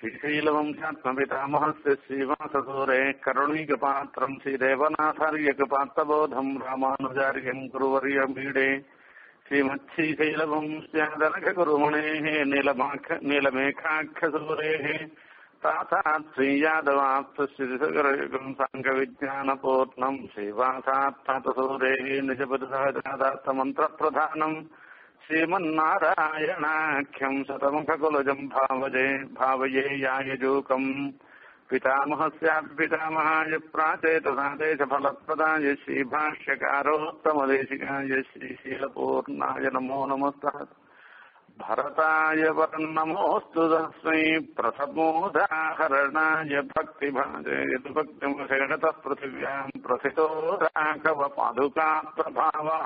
श्रीशैलवंशात्मपितामहस्य श्रीवाससूरे करुणीकपात्रम् श्रीदेवनाथार्यकपात्रबोधम् रामानुजार्यम् गुरुवर्यमीडे श्रीमच्छीशैलवंश्यादनखकुरुमणेः नीलमाख नीलमेघाख्यसूरेः तासात् श्रीयादवाप्तश्रीसगरयुगम् साङ्गविज्ञानपूर्णम् श्रीवासात्तातसूरेः निजपदसहजादार्थमन्त्रप्रधानम् श्रीमन्नारायणाख्यम् शतमुखकुलजम् भावजे भावये यायजूकम् पितामहस्यापि पितामहाय प्राचेतसादेशफलप्रदाय श्रीभाष्यकारोत्तमदेशिकाय श्रीशीलपूर्णाय नमो नमस्तः भरताय वरन्नमोऽस्तु तस्मै प्रथमोदाहरणाय भक्तिभाजे यदुभक्तिमुषगतः पृथिव्याम् प्रथितो राघवपादुका प्रभावः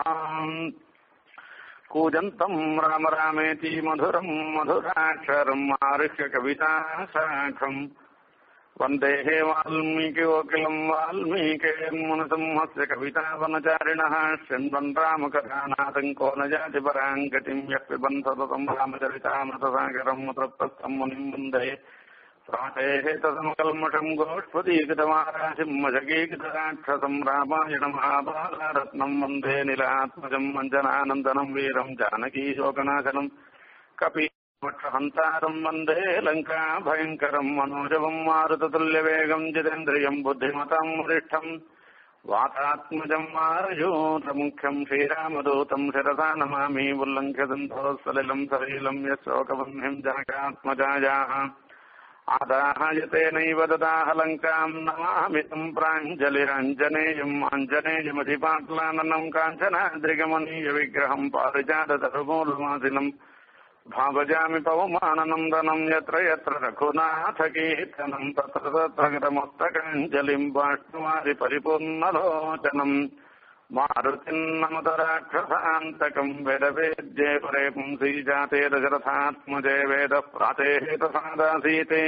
कूजन्तम् राम रामेति मधुरम् मधुराक्षरम् आरुह्य कविता शाखम् वन्देः वाल्मीकिवकिलम् वाल्मीकिर्मुनसंहस्य कवितावनचारिणः शृण्वन् रामकथानाथम् को न जाति पराम् गतिम् यः पिबन् सततम् रामचरितामृतसागरम् मुत्रप्रस्थम् मुनिम् वन्दे प्रातेः तदमकल्मषम् गोष्पदीकृतमाराशिम् मशकीकृतराक्षसम् रामायण महाभारत्नम् वन्दे निलात्मजम् अञ्जनानन्दनम् वीरम् जानकीशोकनाशनम् कपि मोक्षहन्तारम् वन्दे लङ्का भयङ्करम् मनोजवम् मारुततुल्यवेगम् जितेन्द्रियम् बुद्धिमताम् वरिष्ठम् वातात्मजम् मारयूतमुख्यम् श्रीरामदूतम् शिरसा नमामि उल्लङ्घ्य सन्धोः सलिलम् सलीलम् यशोकवह्निम् जनकात्मजायाः आदाहयतेनैव ददाह लङ्काम् नमामि तम् प्राञ्जलिरञ्जनेयम् आञ्जनेयमधिपाट्लाननम् काञ्चनाद्रिगमनीयविग्रहम् पारिजाततरुमूलमासिनम् भावजामि पवमाननन्दनम् यत्र यत्र रघुनाथकीर्तनम् तत्र तत्र गतमस्तकाञ्जलिम् बाष्पवारि परिपूर्णलोचनम् मारुतिन्नमत राक्षसान्तकम् वेदवेद्ये परे पुंसी जाते दशरथात्मजे वेदः प्रातेः तसादासीते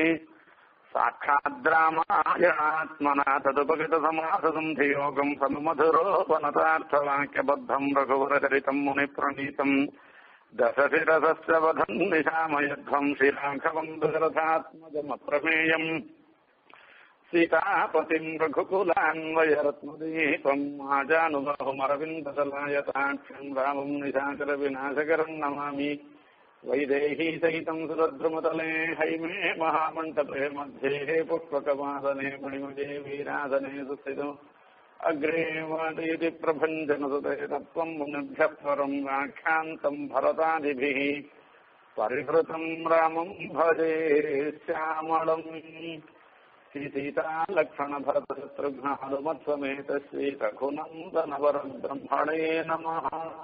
साक्षाद्रामायणात्मना तदुपगतसमाससन्धियोगम् समुमधुरोपनतार्थवाक्यबद्धम् रघुवरचरितम् मुनिप्रणीतम् दशशिरसस्य वधम् निशामयध्वम् श्रीराघवम् दशरथात्मजमप्रमेयम् सीतापतिम् रघुकुलान्वयरत्नदीपम् आजानुबाहुमरविन्ददलायताक्षम् रामम् निशाचरविनाशकरम् नमामि वैदेही सहितम् सुरद्रुमतले हैमे महामण्डपे मध्ये पुष्पकवासने मणिमजे वीरासने सुस्थितम् अग्रे वादयति प्रभञ्जनसुते तत्त्वम् मुनिभ्यः परम् व्याख्यान्तम् भरतादिभिः परिहृतम् रामम् भजे श्यामलम् श्रीसीतालक्ष्मणभरतशत्रुघ्न हनुमत्समेत श्रीरघुनन्दनवरम् ब्रह्मणे नमः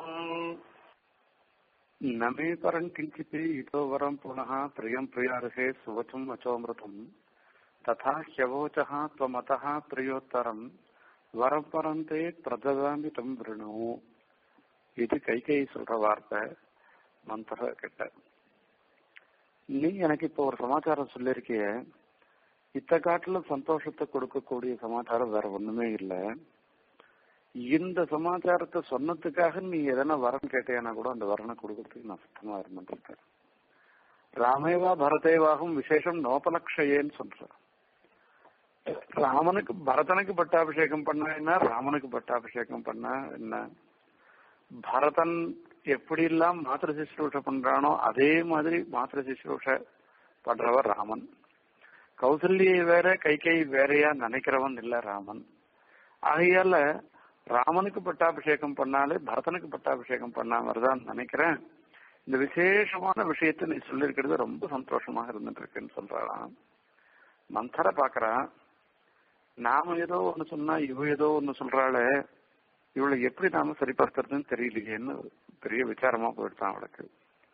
न मे परम् किञ्चित् इतो वरम् पुनः प्रियम् प्रियार्हे सुवचम् वचोऽमृतम् तथा ह्यवोचः त्वमतः प्रियोत्तरम् வரம் பரந்தே பிரததாமி தம் விருணு இது கைகை சொல்ற வார்த்தை மந்திர கிட்ட நீ எனக்கு இப்போ ஒரு சமாச்சாரம் சொல்லியிருக்கிய இத்த காட்டுல சந்தோஷத்தை கொடுக்கக்கூடிய சமாச்சாரம் வேற ஒண்ணுமே இல்லை இந்த சமாச்சாரத்தை சொன்னதுக்காக நீ எதனா வரம் கேட்டேன்னா கூட அந்த வரனை கொடுக்கறதுக்கு நான் சுத்தமா இருந்துருக்கேன் ராமேவா பரதேவாகும் விசேஷம் நோபலக்ஷயேன்னு சொல்றேன் ராமனுக்கு பரதனுக்கு பட்டாபிஷேகம் பண்ண என்ன ராமனுக்கு பட்டாபிஷேகம் பண்ண என்ன பரதன் எப்படி எல்லாம் மாத்திர சிசுரூஷ பண்றானோ அதே மாதிரி மாத்திர சிசுரூஷ பண்றவர் ராமன் கௌசல்யை வேற கைகை வேறையா நினைக்கிறவன் இல்ல ராமன் ஆகையால ராமனுக்கு பட்டாபிஷேகம் பண்ணாலே பரதனுக்கு பட்டாபிஷேகம் பண்ண மாதிரிதான் நினைக்கிறேன் இந்த விசேஷமான விஷயத்தை நீ சொல்லிருக்கிறது ரொம்ப சந்தோஷமாக இருந்துட்டு இருக்குன்னு சொல்றாளாம் மந்தர பாக்குறான் நாம ஏதோ ஒண்ணு சொன்னா இவ ஏதோ ஒண்ணு சொல்றாளே இவளை எப்படி நாம சரிபார்க்கறதுன்னு தெரியலையேன்னு பெரிய விசாரமா போயிடுதான் அவளுக்கு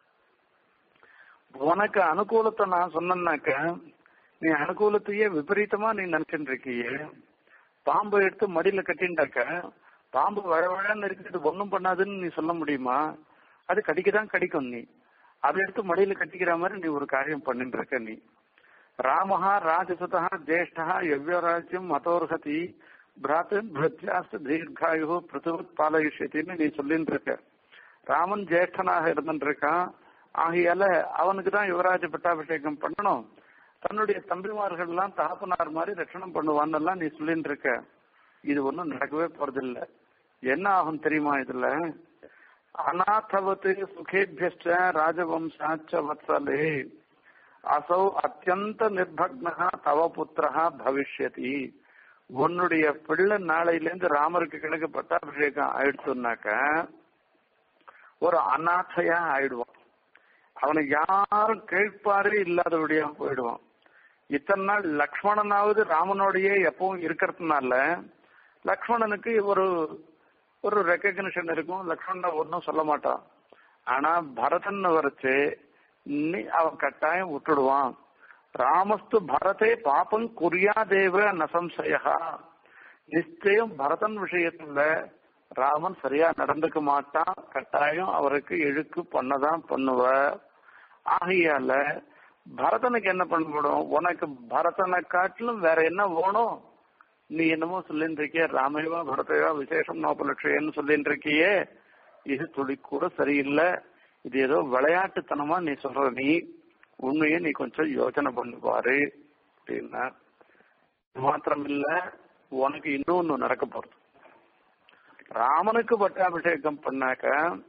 உனக்கு அனுகூலத்தை நான் சொன்னேன்னாக்க நீ அனுகூலத்தையே விபரீதமா நீ நினைச்சுட்டு இருக்கியே பாம்பை எடுத்து மடியில கட்டின்டாக்க பாம்பு வழ வழன்னு இருக்குது ஒண்ணும் பண்ணாதுன்னு நீ சொல்ல முடியுமா அது கடிக்கதான் கடிக்கும் நீ அதை எடுத்து மடியில கட்டிக்கிற மாதிரி நீ ஒரு காரியம் பண்ணிட்டு இருக்க நீ ராமஹா ராஜசுதா ஜேஷ்டா எவ்யராஜ்யம் மதோர்ஹதி பிராத்து பிரத்யாஸ்து தீர்காயு பிருத்துவத் பாலயிஷத்தின்னு நீ சொல்லிட்டு இருக்க ராமன் ஜேஷ்டனாக இருந்துட்டு இருக்கான் ஆகையால அவனுக்கு தான் யுவராஜ பட்டாபிஷேகம் பண்ணணும் தன்னுடைய தம்பிமார்கள் எல்லாம் தகப்பனார் மாதிரி ரட்சணம் பண்ணுவான்னு நீ சொல்லிட்டு இருக்க இது ஒண்ணும் நடக்கவே போறதில்ல என்ன ஆகும் தெரியுமா இதுல அநாதவத்து சுகேபியஷ்ட ராஜவம்சாச்ச வத்சலே அசௌ அத்தியந்த நிர்பக்னகா தவ புத்திரஹா பவிஷ்யதி உன்னுடைய பிள்ளை நாளையிலேருந்து ராமருக்கு கிழக்கு பட்டாபிஷேகம் ஆயிடுச்சுனாக்க ஒரு அநாதையா ஆயிடுவான் அவனுக்கு யாரும் கேட்பாரே இல்லாதபடியா போயிடுவான் இத்தனை நாள் லக்ஷ்மணனாவது ராமனோடையே எப்பவும் இருக்கிறதுனால லக்ஷ்மணனுக்கு ஒரு ஒரு ரெக்கக்னிஷன் இருக்கும் லக்ஷ்மணன் ஒன்றும் சொல்ல மாட்டான் ஆனா பரதன் வரைச்சு நீ அவன் கட்டாயம் விட்டுடுவான் ராமஸ்து பரதே பாப்பம் குறியாதேவ நசம்சயா நிச்சயம் பரதன் விஷயத்துல ராமன் சரியா நடந்துக்க மாட்டான் கட்டாயம் அவருக்கு இழுக்கு பண்ணதான் பண்ணுவ ஆகையால பரதனுக்கு என்ன பண்ணப்படும் உனக்கு பரதனை காட்டிலும் வேற என்ன வேணும் நீ என்னமோ சொல்லிட்டு இருக்கிய ராமைவா பரதைவா விசேஷம் நோபலட்சியன்னு சொல்லிட்டு இருக்கியே இது துளி கூட சரியில்லை இது ஏதோ விளையாட்டுத்தனமா நீ சொல்ற நீ உண்மையை நீ கொஞ்சம் யோசனை பண்ணி பாரு அப்படின்னா மாத்திரம் இல்ல உனக்கு இன்னொன்னு நடக்க போறது ராமனுக்கு பட்டாபிஷேகம் பண்ணாக்க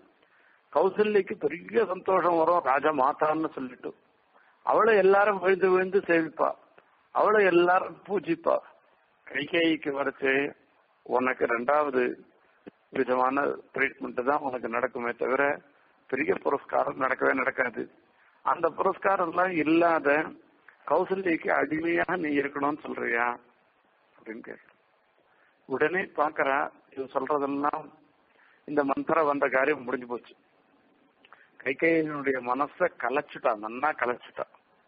கௌசல்யக்கு பெரிய சந்தோஷம் வரும் ராஜா மாதான்னு சொல்லிட்டு அவளை எல்லாரும் விழுந்து விழுந்து சேவிப்பா அவளை எல்லாரும் பூஜிப்பா கைகேயிக்கு வரைச்சு உனக்கு ரெண்டாவது விதமான ட்ரீட்மெண்ட் தான் உனக்கு நடக்குமே தவிர பெரிய புரஸ்காரம் நடக்கவே நடக்காது அந்த புரஸ்காரம் எல்லாம் இல்லாத கௌசல்யக்கு அடிமையாக நீ இருக்கணும்னு சொல்றியா அப்படின்னு கேட்க உடனே பாக்குறா இது சொல்றதெல்லாம் இந்த மந்திரம் வந்த காரியம் முடிஞ்சு போச்சு கைகையினுடைய மனச கலைச்சுட்டா நன்னா கலைச்சுட்டா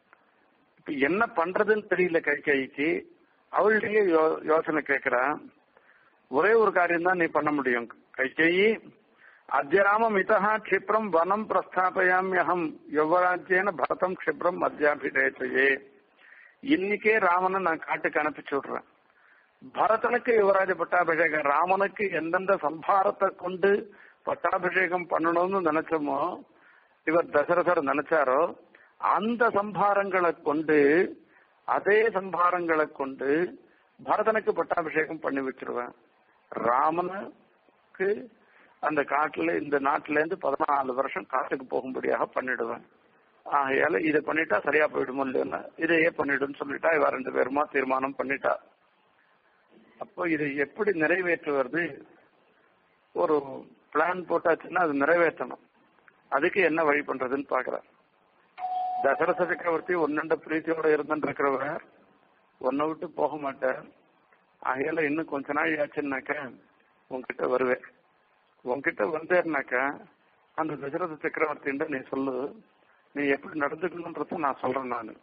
இப்ப என்ன பண்றதுன்னு தெரியல கைகைக்கு அவளுடைய யோ- யோசனை கேட்கிறா ஒரே ஒரு காரியம் தான் நீ பண்ண முடியும் கைகேயி அத்தியராம மிதா க்ஷிப்ரம் வனம் பிரஸ்தாபயாமியகம் யுவராஜ்யேன பரதம் க்ஷிப்ரம் மத்தியாபிடேச்சையே இன்னைக்கே ராமனை நான் காட்டுக்கு அனுப்பிச்சு விடுறேன் பரதனுக்கு யுவராஜ பட்டாபிஷேகம் ராமனுக்கு எந்தெந்த சம்பாரத்தை கொண்டு பட்டாபிஷேகம் பண்ணணும்னு நினைச்சோமோ இவர் தசரதர் நினைச்சாரோ அந்த சம்பாரங்களை கொண்டு அதே சம்பாரங்களை கொண்டு பரதனுக்கு பட்டாபிஷேகம் பண்ணி வச்சிருவேன் ராமனுக்கு அந்த காட்டுல இந்த நாட்டுல இருந்து பதினாலு வருஷம் காட்டுக்கு போகும்படியாக பண்ணிடுவேன் ஆகையால இதை பண்ணிட்டா சரியா போயிடுமோ இல்லைன்னா இதையே பண்ணிடுன்னு சொல்லிட்டா இவ ரெண்டு பேருமா தீர்மானம் பண்ணிட்டா அப்போ இதை எப்படி நிறைவேற்றுவது ஒரு பிளான் போட்டாச்சுன்னா அது நிறைவேற்றணும் அதுக்கு என்ன வழி பண்றதுன்னு பாக்குறேன் தசரத சக்கரவர்த்தி ஒன்னண்ட பிரீத்தியோட இருந்துட்டு இருக்கிறவர் உன்னை விட்டு போக மாட்டேன் ஆகையால இன்னும் கொஞ்ச நாள் ஆச்சுன்னாக்க உன்கிட்ட வருவேன் உன்கிட்ட வந்தேன்னாக்க அந்த தசரத சக்கரவர்த்தின்ற நீ சொல்லு நீ எப்படி நடந்துக்கணுன்றத நான் சொல்றேன் நானு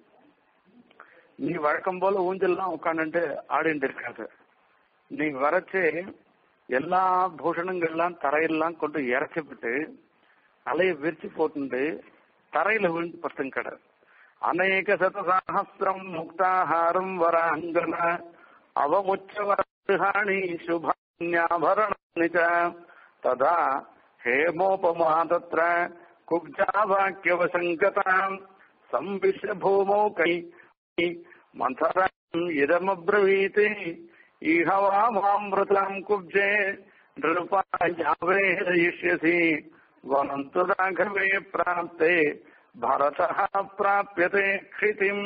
நீ வழக்கம் போல ஊஞ்சல்லாம் உட்காந்துட்டு ஆடிட்டு இருக்காது நீ வரைச்சு எல்லா பூஷணங்கள்லாம் தரையெல்லாம் கொண்டு இறச்சிவிட்டு அலைய விரிச்சு போட்டுண்டு தரையில விழுந்து படுத்துங்க கடை அநேக சதசாஹசிரம் முக்தாஹாரம் வராங்கன அவமுச்சவராணி சுபான்யாபரணானி ச ததா ஹேமோபமா தத்ர குப்ஜா வாக்கியவசங்கதாம் சம்பிஷ்ய பூமௌ கை மந்தரம் இதமப்ரவீத் இஹ வா மாமிருதாம் குப்ஜே நிருபாயாவேதயிஷ்யசி வனந்து ராഘவே பிராப்தே பரத பிராபியதே க்ஷிதிம்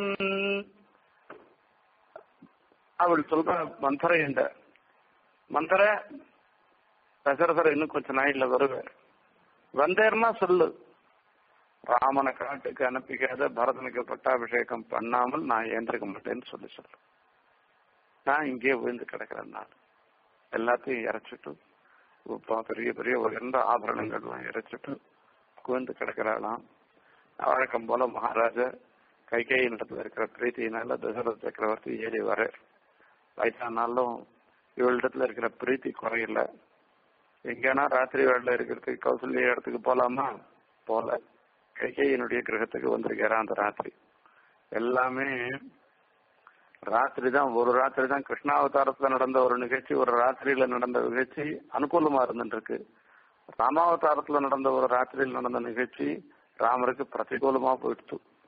அவள் சொல்ற மந்திர என்ற மந்திர தசரதர் இன்னும் கொஞ்ச நாயில வருவேன் வந்தேர்னா சொல்லு ராமனை காட்டுக்கு அனுப்பிக்காத பரதனுக்கு பட்டாபிஷேகம் பண்ணாமல் நான் ஏந்திருக்க மாட்டேன்னு சொல்லி சொல்லு நான் இங்கேயே விழுந்து கிடக்கிறேன் நான் எல்லாத்தையும் இறைச்சிட்டு இப்ப பெரிய பெரிய உயர்ந்த ஆபரணங்கள்லாம் இறைச்சிட்டு குவிந்து கிடக்கிறாளாம் வழக்கம் போல மகாராஜா கைகையினிடத்துல இருக்கிற பிரீத்தியினால தசரத சக்கரவர்த்தி ஏறி வர வயசானாலும் இவளிடத்துல இருக்கிற பிரீத்தி குறையல எங்கன்னா ராத்திரி வேலையில இருக்கிறதுக்கு கௌசல்ய இடத்துக்கு போலாமா போல கைகையினுடைய கிரகத்துக்கு வந்திருக்கிறான் அந்த ராத்திரி எல்லாமே ராத்திரி தான் ஒரு ராத்திரி தான் கிருஷ்ணாவதாரத்துல நடந்த ஒரு நிகழ்ச்சி ஒரு ராத்திரியில நடந்த நிகழ்ச்சி அனுகூலமா இருந்துட்டு இருக்கு ராமாவதாரத்துல நடந்த ஒரு ராத்திரியில் நடந்த நிகழ்ச்சி ராமருக்கு பிரதிகூலமா போயிடுச்சு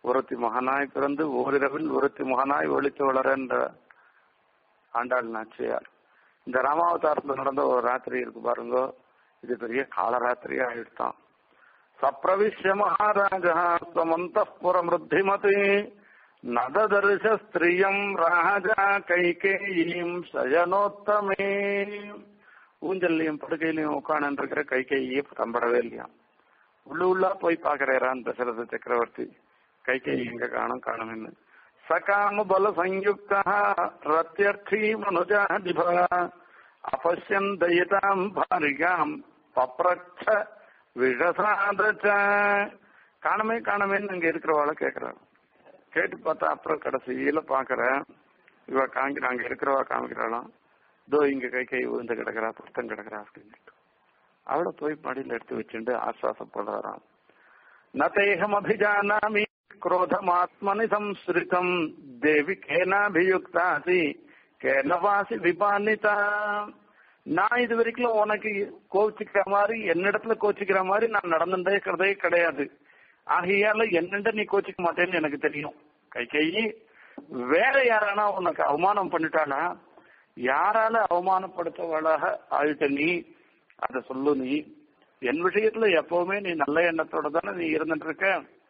ஒருத்தி மகனாய் பிறந்து ஓரிரவில் ஒருத்தி மகனாய் ஒழித்து வளர என்ற ஆண்டாள் நாச்சியார் இந்த ராமாவதாரத்துல நடந்த ஒரு ராத்திரி இருக்கு பாருங்க இது பெரிய காலராத்திரியா ஆயிடுத்தான் சப்ரவிஷ்ய மகாராஜா சமந்தபுரம் ருத்திமதி நததர்ஷ ஸ்திரியம் ராஜா கைகேயீம் சயனோத்தமே ஊஞ்சல்லையும் படுக்கையிலையும் உட்காந்து இருக்கிற கைகையே தம்படவே இல்லையா உள்ள உள்ளா போய் பாக்குறான் தசரத சக்கரவர்த்தி கைகேயி எங்க காணும் காணும்னு சகாம பல சயுக்தா ரத்யர்த்தி மனுஜாதிப அபஷ்யன் தயிதாம் பாரிகாம் பப்ரச்ச விஷசாதச்ச காணமே காணமேன்னு அங்க இருக்கிறவாள கேக்குறான் கேட்டு பார்த்தா அப்புறம் கடைசியில பாக்குறேன் இவ காமிக்கிறா அங்க இருக்கிறவா காமிக்கிறாளாம் இதோ இங்க கை கை விழுந்து கிடக்குறா புத்தம் கிடக்குறா அப்படின்ட்டு அவளை போய் மடியில எடுத்து வச்சுட்டு ஆஸ்வாசப்படுறாராம் நதேகம் அபிஜானாமி क्रोधमात्मनि संसृतम् देवि केनाभियुक्तासि கேனவாசி விபானிதா நான் இது வரைக்கும் உனக்கு கோச்சிக்கிற மாதிரி என்னிடத்துல கோச்சிக்கிற மாதிரி நான் நடந்துட்டே இருக்கிறதே கிடையாது ஆகையால என்னண்ட நீ கோச்சிக்க மாட்டேன்னு எனக்கு தெரியும் கை கை வேற யாரானா உனக்கு அவமானம் பண்ணிட்டாளா யாரால அவமானப்படுத்தவளாக ஆயிட்ட நீ அத சொல்லு நீ என் விஷயத்துல எப்பவுமே நீ நல்ல எண்ணத்தோட தானே நீ இருந்துட்டு இருக்க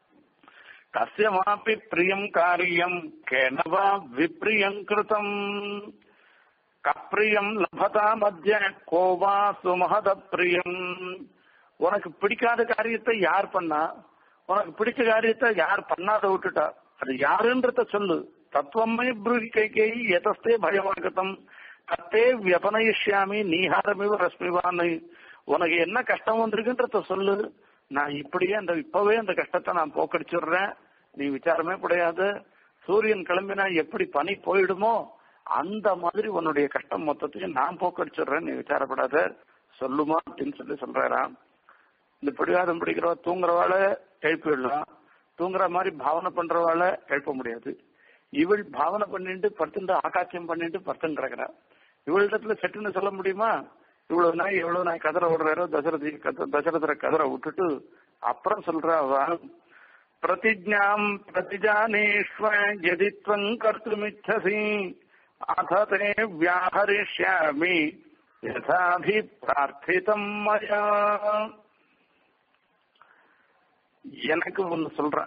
கசியமாப்பி பிரியம் காரியம் கேனவா விப்ரியம் கிருதம் கப்ரியம் லபதா மத்திய கோவா சுமகத பிரியம் உனக்கு பிடிக்காத காரியத்தை யார் பண்ணா உனக்கு பிடிச்ச காரியத்தை யார் பண்ணாத விட்டுட்டா அது யாருன்றத சொல்லு தத்துவமே ப்ரூஹி கைகேயி எதஸ்தே பயமாகத்தம் தத்தே வியபனயிஷ்யாமி நீஹாரமிவ ரஸ்மிவான்னு உனக்கு என்ன கஷ்டம் வந்திருக்குன்றத சொல்லு நான் இப்படியே அந்த இப்பவே அந்த கஷ்டத்தை நான் போக்கடிச்சுடுறேன் நீ விசாரமே கிடையாது சூரியன் கிளம்பினா எப்படி பனி போயிடுமோ அந்த மாதிரி உன்னுடைய கஷ்டம் மொத்தத்தையும் நான் போக்கடிச்சுடுறேன் நீ விசாரப்படாத சொல்லுமா அப்படின்னு சொல்லி சொல்றாராம் இந்த பிடிவாதம் பிடிக்கிறவ தூங்குறவாள எழுப்பி விடலாம் தூங்குற மாதிரி பாவனை பண்றவாள எழுப்ப முடியாது இவள் பாவனை பண்ணிட்டு படுத்துட்டு ஆகாட்சியம் பண்ணிட்டு படுத்துன்னு கிடக்குறா இவளிடத்துல செட்டுன்னு சொல்ல முடியுமா இவ்வளவு நாய் எவ்வளவு நாய் கதற விடுறாரோ தசரதி தசரதரை கதற விட்டுட்டு அப்புறம் சொல்றா அவ பிரதிஜாம் பிரதிஜானேஷ்வ எதித்வம் கர்த்துமிச்சசி அததே வியாஹரிஷ்யாமி யதாபி பிரார்த்திதம் மயா எனக்கு ஒண்ணு சொல்றேன்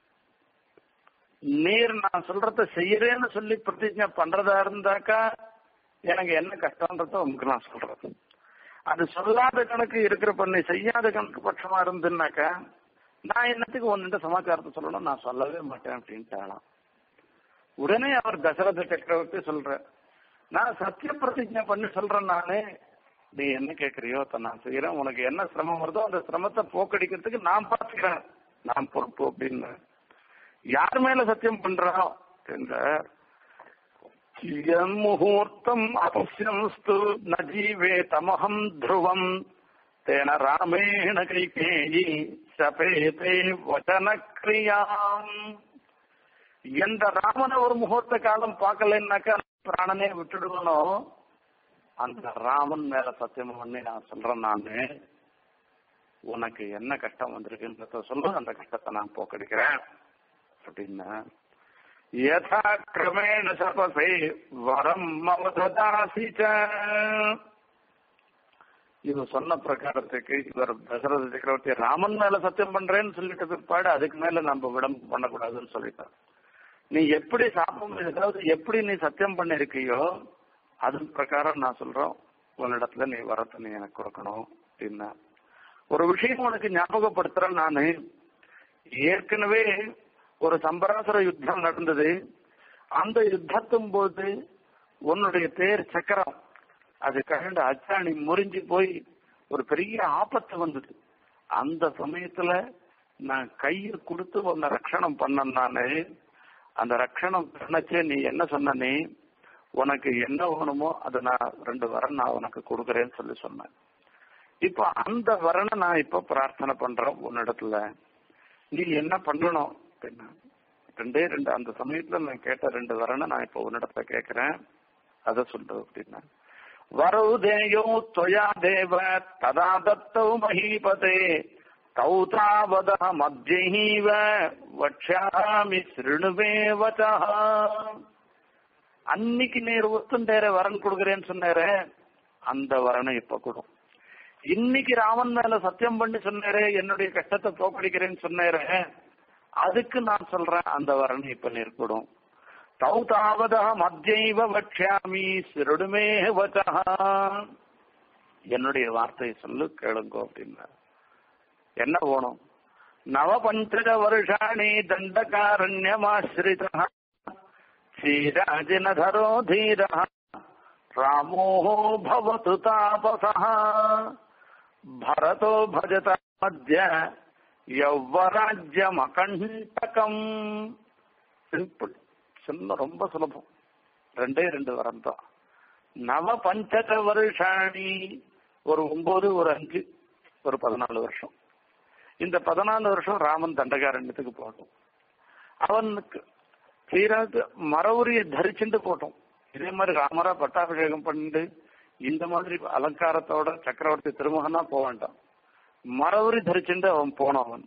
நீர் நான் சொல்றத செய்யறேன்னு சொல்லி பிரதிஜை பண்றதா இருந்தாக்கா எனக்கு என்ன கஷ்டம்ன்றத உங்களுக்கு நான் சொல்றேன் அது சொல்லாத கணக்கு இருக்கிற பண்ணி செய்யாத கணக்கு பட்சமா இருந்துன்னாக்கா நான் என்னத்துக்கு ஒன்னுட்ட சமாச்சாரத்தை சொல்லணும் நான் சொல்லவே மாட்டேன் அப்படின்ட்டாலாம் உடனே அவர் தசரத சக்கரவர்த்தி சொல்ற நான் சத்திய பிரதிஜை பண்ணி சொல்றேன் நானு நீ என்ன கேக்குறியோ அதை நான் செய்யறேன் உனக்கு என்ன சிரமம் வருதோ அந்த சிரமத்தை போக்கடிக்கிறதுக்கு நான் பாத்துக்கிறேன் நான் பொறுப்பு அப்படின்னு யார் மேல சத்தியம் பண்றோம் என்ற முகூர்த்தம் அபசியம்ஸ்து ந ஜீவேதமஹம் த்ருவம் தேன ராமேண கைகேயி சபேதே வச்சன கிரியாம் எந்த ராமனை ஒரு முகூர்த்த காலம் பார்க்கலன்னாக்கா பிராணனே விட்டுடுவனோ அந்த ராமன் மேல சத்தியம் பண்ணி நான் சொல்றேன் நானு உனக்கு என்ன கஷ்டம் வந்திருக்குன்றத சொல்லு அந்த கஷ்டத்தை நான் போக்கடிக்கிறேன் அப்படின்னா யதா கிரமேண சபசே வரம் மவதாசி இது சொன்ன பிரகாரத்துக்கு இவர் தசரத சக்கரவர்த்தி ராமன் மேல சத்தியம் பண்றேன்னு சொல்லிட்ட பிற்பாடு அதுக்கு மேல நம்ம விடம் பண்ணக்கூடாதுன்னு சொல்லிட்டார் நீ எப்படி சாப்பிடும் ஏதாவது எப்படி நீ சத்தியம் பண்ணிருக்கியோ அது பிரகாரம் நான் சொல்றோம் உன்னிடத்துல நீ வரத்தை நீ எனக்கு கொடுக்கணும் அப்படின்னா ஒரு விஷயம் உனக்கு ஞாபகப்படுத்துறேன் நானு ஏற்கனவே ஒரு சம்பராசுர யுத்தம் நடந்தது அந்த யுத்தத்தும் போது உன்னுடைய தேர் சக்கரம் அது கழண்டு அச்சாணி முறிஞ்சு போய் ஒரு பெரிய ஆபத்து வந்தது அந்த சமயத்துல நான் கையை கொடுத்து உன்னை ரட்சணம் பண்ண நானு அந்த ரட்சணம் பண்ணச்சே நீ என்ன சொன்ன நீ உனக்கு என்ன வேணுமோ அதை நான் ரெண்டு வரம் நான் உனக்கு கொடுக்கறேன்னு சொல்லி சொன்னேன் இப்ப அந்த வரனை நான் இப்ப பிரார்த்தனை பண்றேன் உன்னிடத்துல நீ என்ன பண்ணணும் அப்படின்னா ரெண்டே ரெண்டு அந்த சமயத்துல நான் கேட்ட ரெண்டு வரனை நான் இப்ப உன்னிடத்துல கேட்கிறேன் அத சொல்லு அப்படின்னா வரவு தேயோ தொயா தேவ ததா தத்தௌ மஹீபதே தௌதாவத மத்தியைவ வட்சாமி சிறுணுவே வச்சா அன்னைக்கு நீர் ஒத்துண்டேர வரன் கொடுக்குறேன்னு சொன்னாரு அந்த வரனை இப்ப கொடும் இன்னைக்கு ராமன் மேல சத்தியம் பண்ணி சொன்னாரு என்னுடைய கஷ்டத்தை போக்கடிக்கிறேன்னு சொன்னாரு அதுக்கு நான் சொல்றேன் அந்த வரனை இப்ப நீர் கொடும் தௌதாவத மத்தியைவ வட்சாமி சிறுடுமே வச்சா என்னுடைய வார்த்தையை சொல்லு கேளுங்கோ அப்படின்னா என்ன போகணும் நவ பஞ்சக வருஷாணி தண்டகாரண்யமாசிரித ஸ்ரீராஜினதரோ தீர ராமோ பவத்து தாபச பரதோ பஜத மத்திய யவ்வராஜ்யமகண்டகம் சிம்பிள் சின்ன ரொம்ப சுலபம் ரெண்டே ரெண்டு வரம் தான் நவ பஞ்சக வருஷாணி ஒரு ஒன்பது ஒரு அஞ்சு ஒரு பதினாலு வருஷம் இந்த பதினாலு வருஷம் ராமன் தண்டகாரண்யத்துக்கு போகட்டும் அவனுக்கு ஸ்ரீராஜ் மரவுரியை தரிச்சுட்டு போட்டோம் இதே மாதிரி ராமரா பட்டாபிஷேகம் பண்ணிட்டு இந்த மாதிரி அலங்காரத்தோட சக்கரவர்த்தி திருமகனா போக வேண்டாம் மரவுரி தரிச்சுட்டு அவன் போனான் அவன்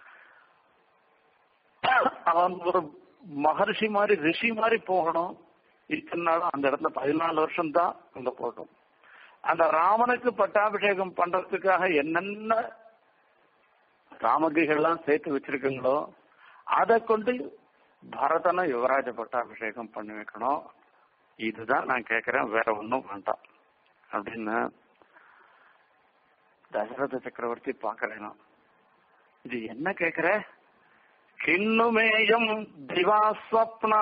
அவன் ஒரு மகர்ஷி மாதிரி ரிஷி மாதிரி போகணும் இத்தனை நாளும் அந்த இடத்துல பதினாலு வருஷம் தான் அங்க போட்டோம் அந்த ராமனுக்கு பட்டாபிஷேகம் பண்றதுக்காக என்னென்ன சாமகிரிகள்லாம் சேர்த்து வச்சிருக்கீங்களோ அதை கொண்டு பரதனை யுவராஜ பட்டாபிஷேகம் பண்ணி வைக்கணும் இதுதான் நான் கேட்கிறேன் வேற ஒன்றும் வேண்டாம் அப்படின்னு தசரத சக்கரவர்த்தி பாக்கிறேன் இது என்ன கேக்குற கிண்ணுமேயம் திவாஸ்வப்னா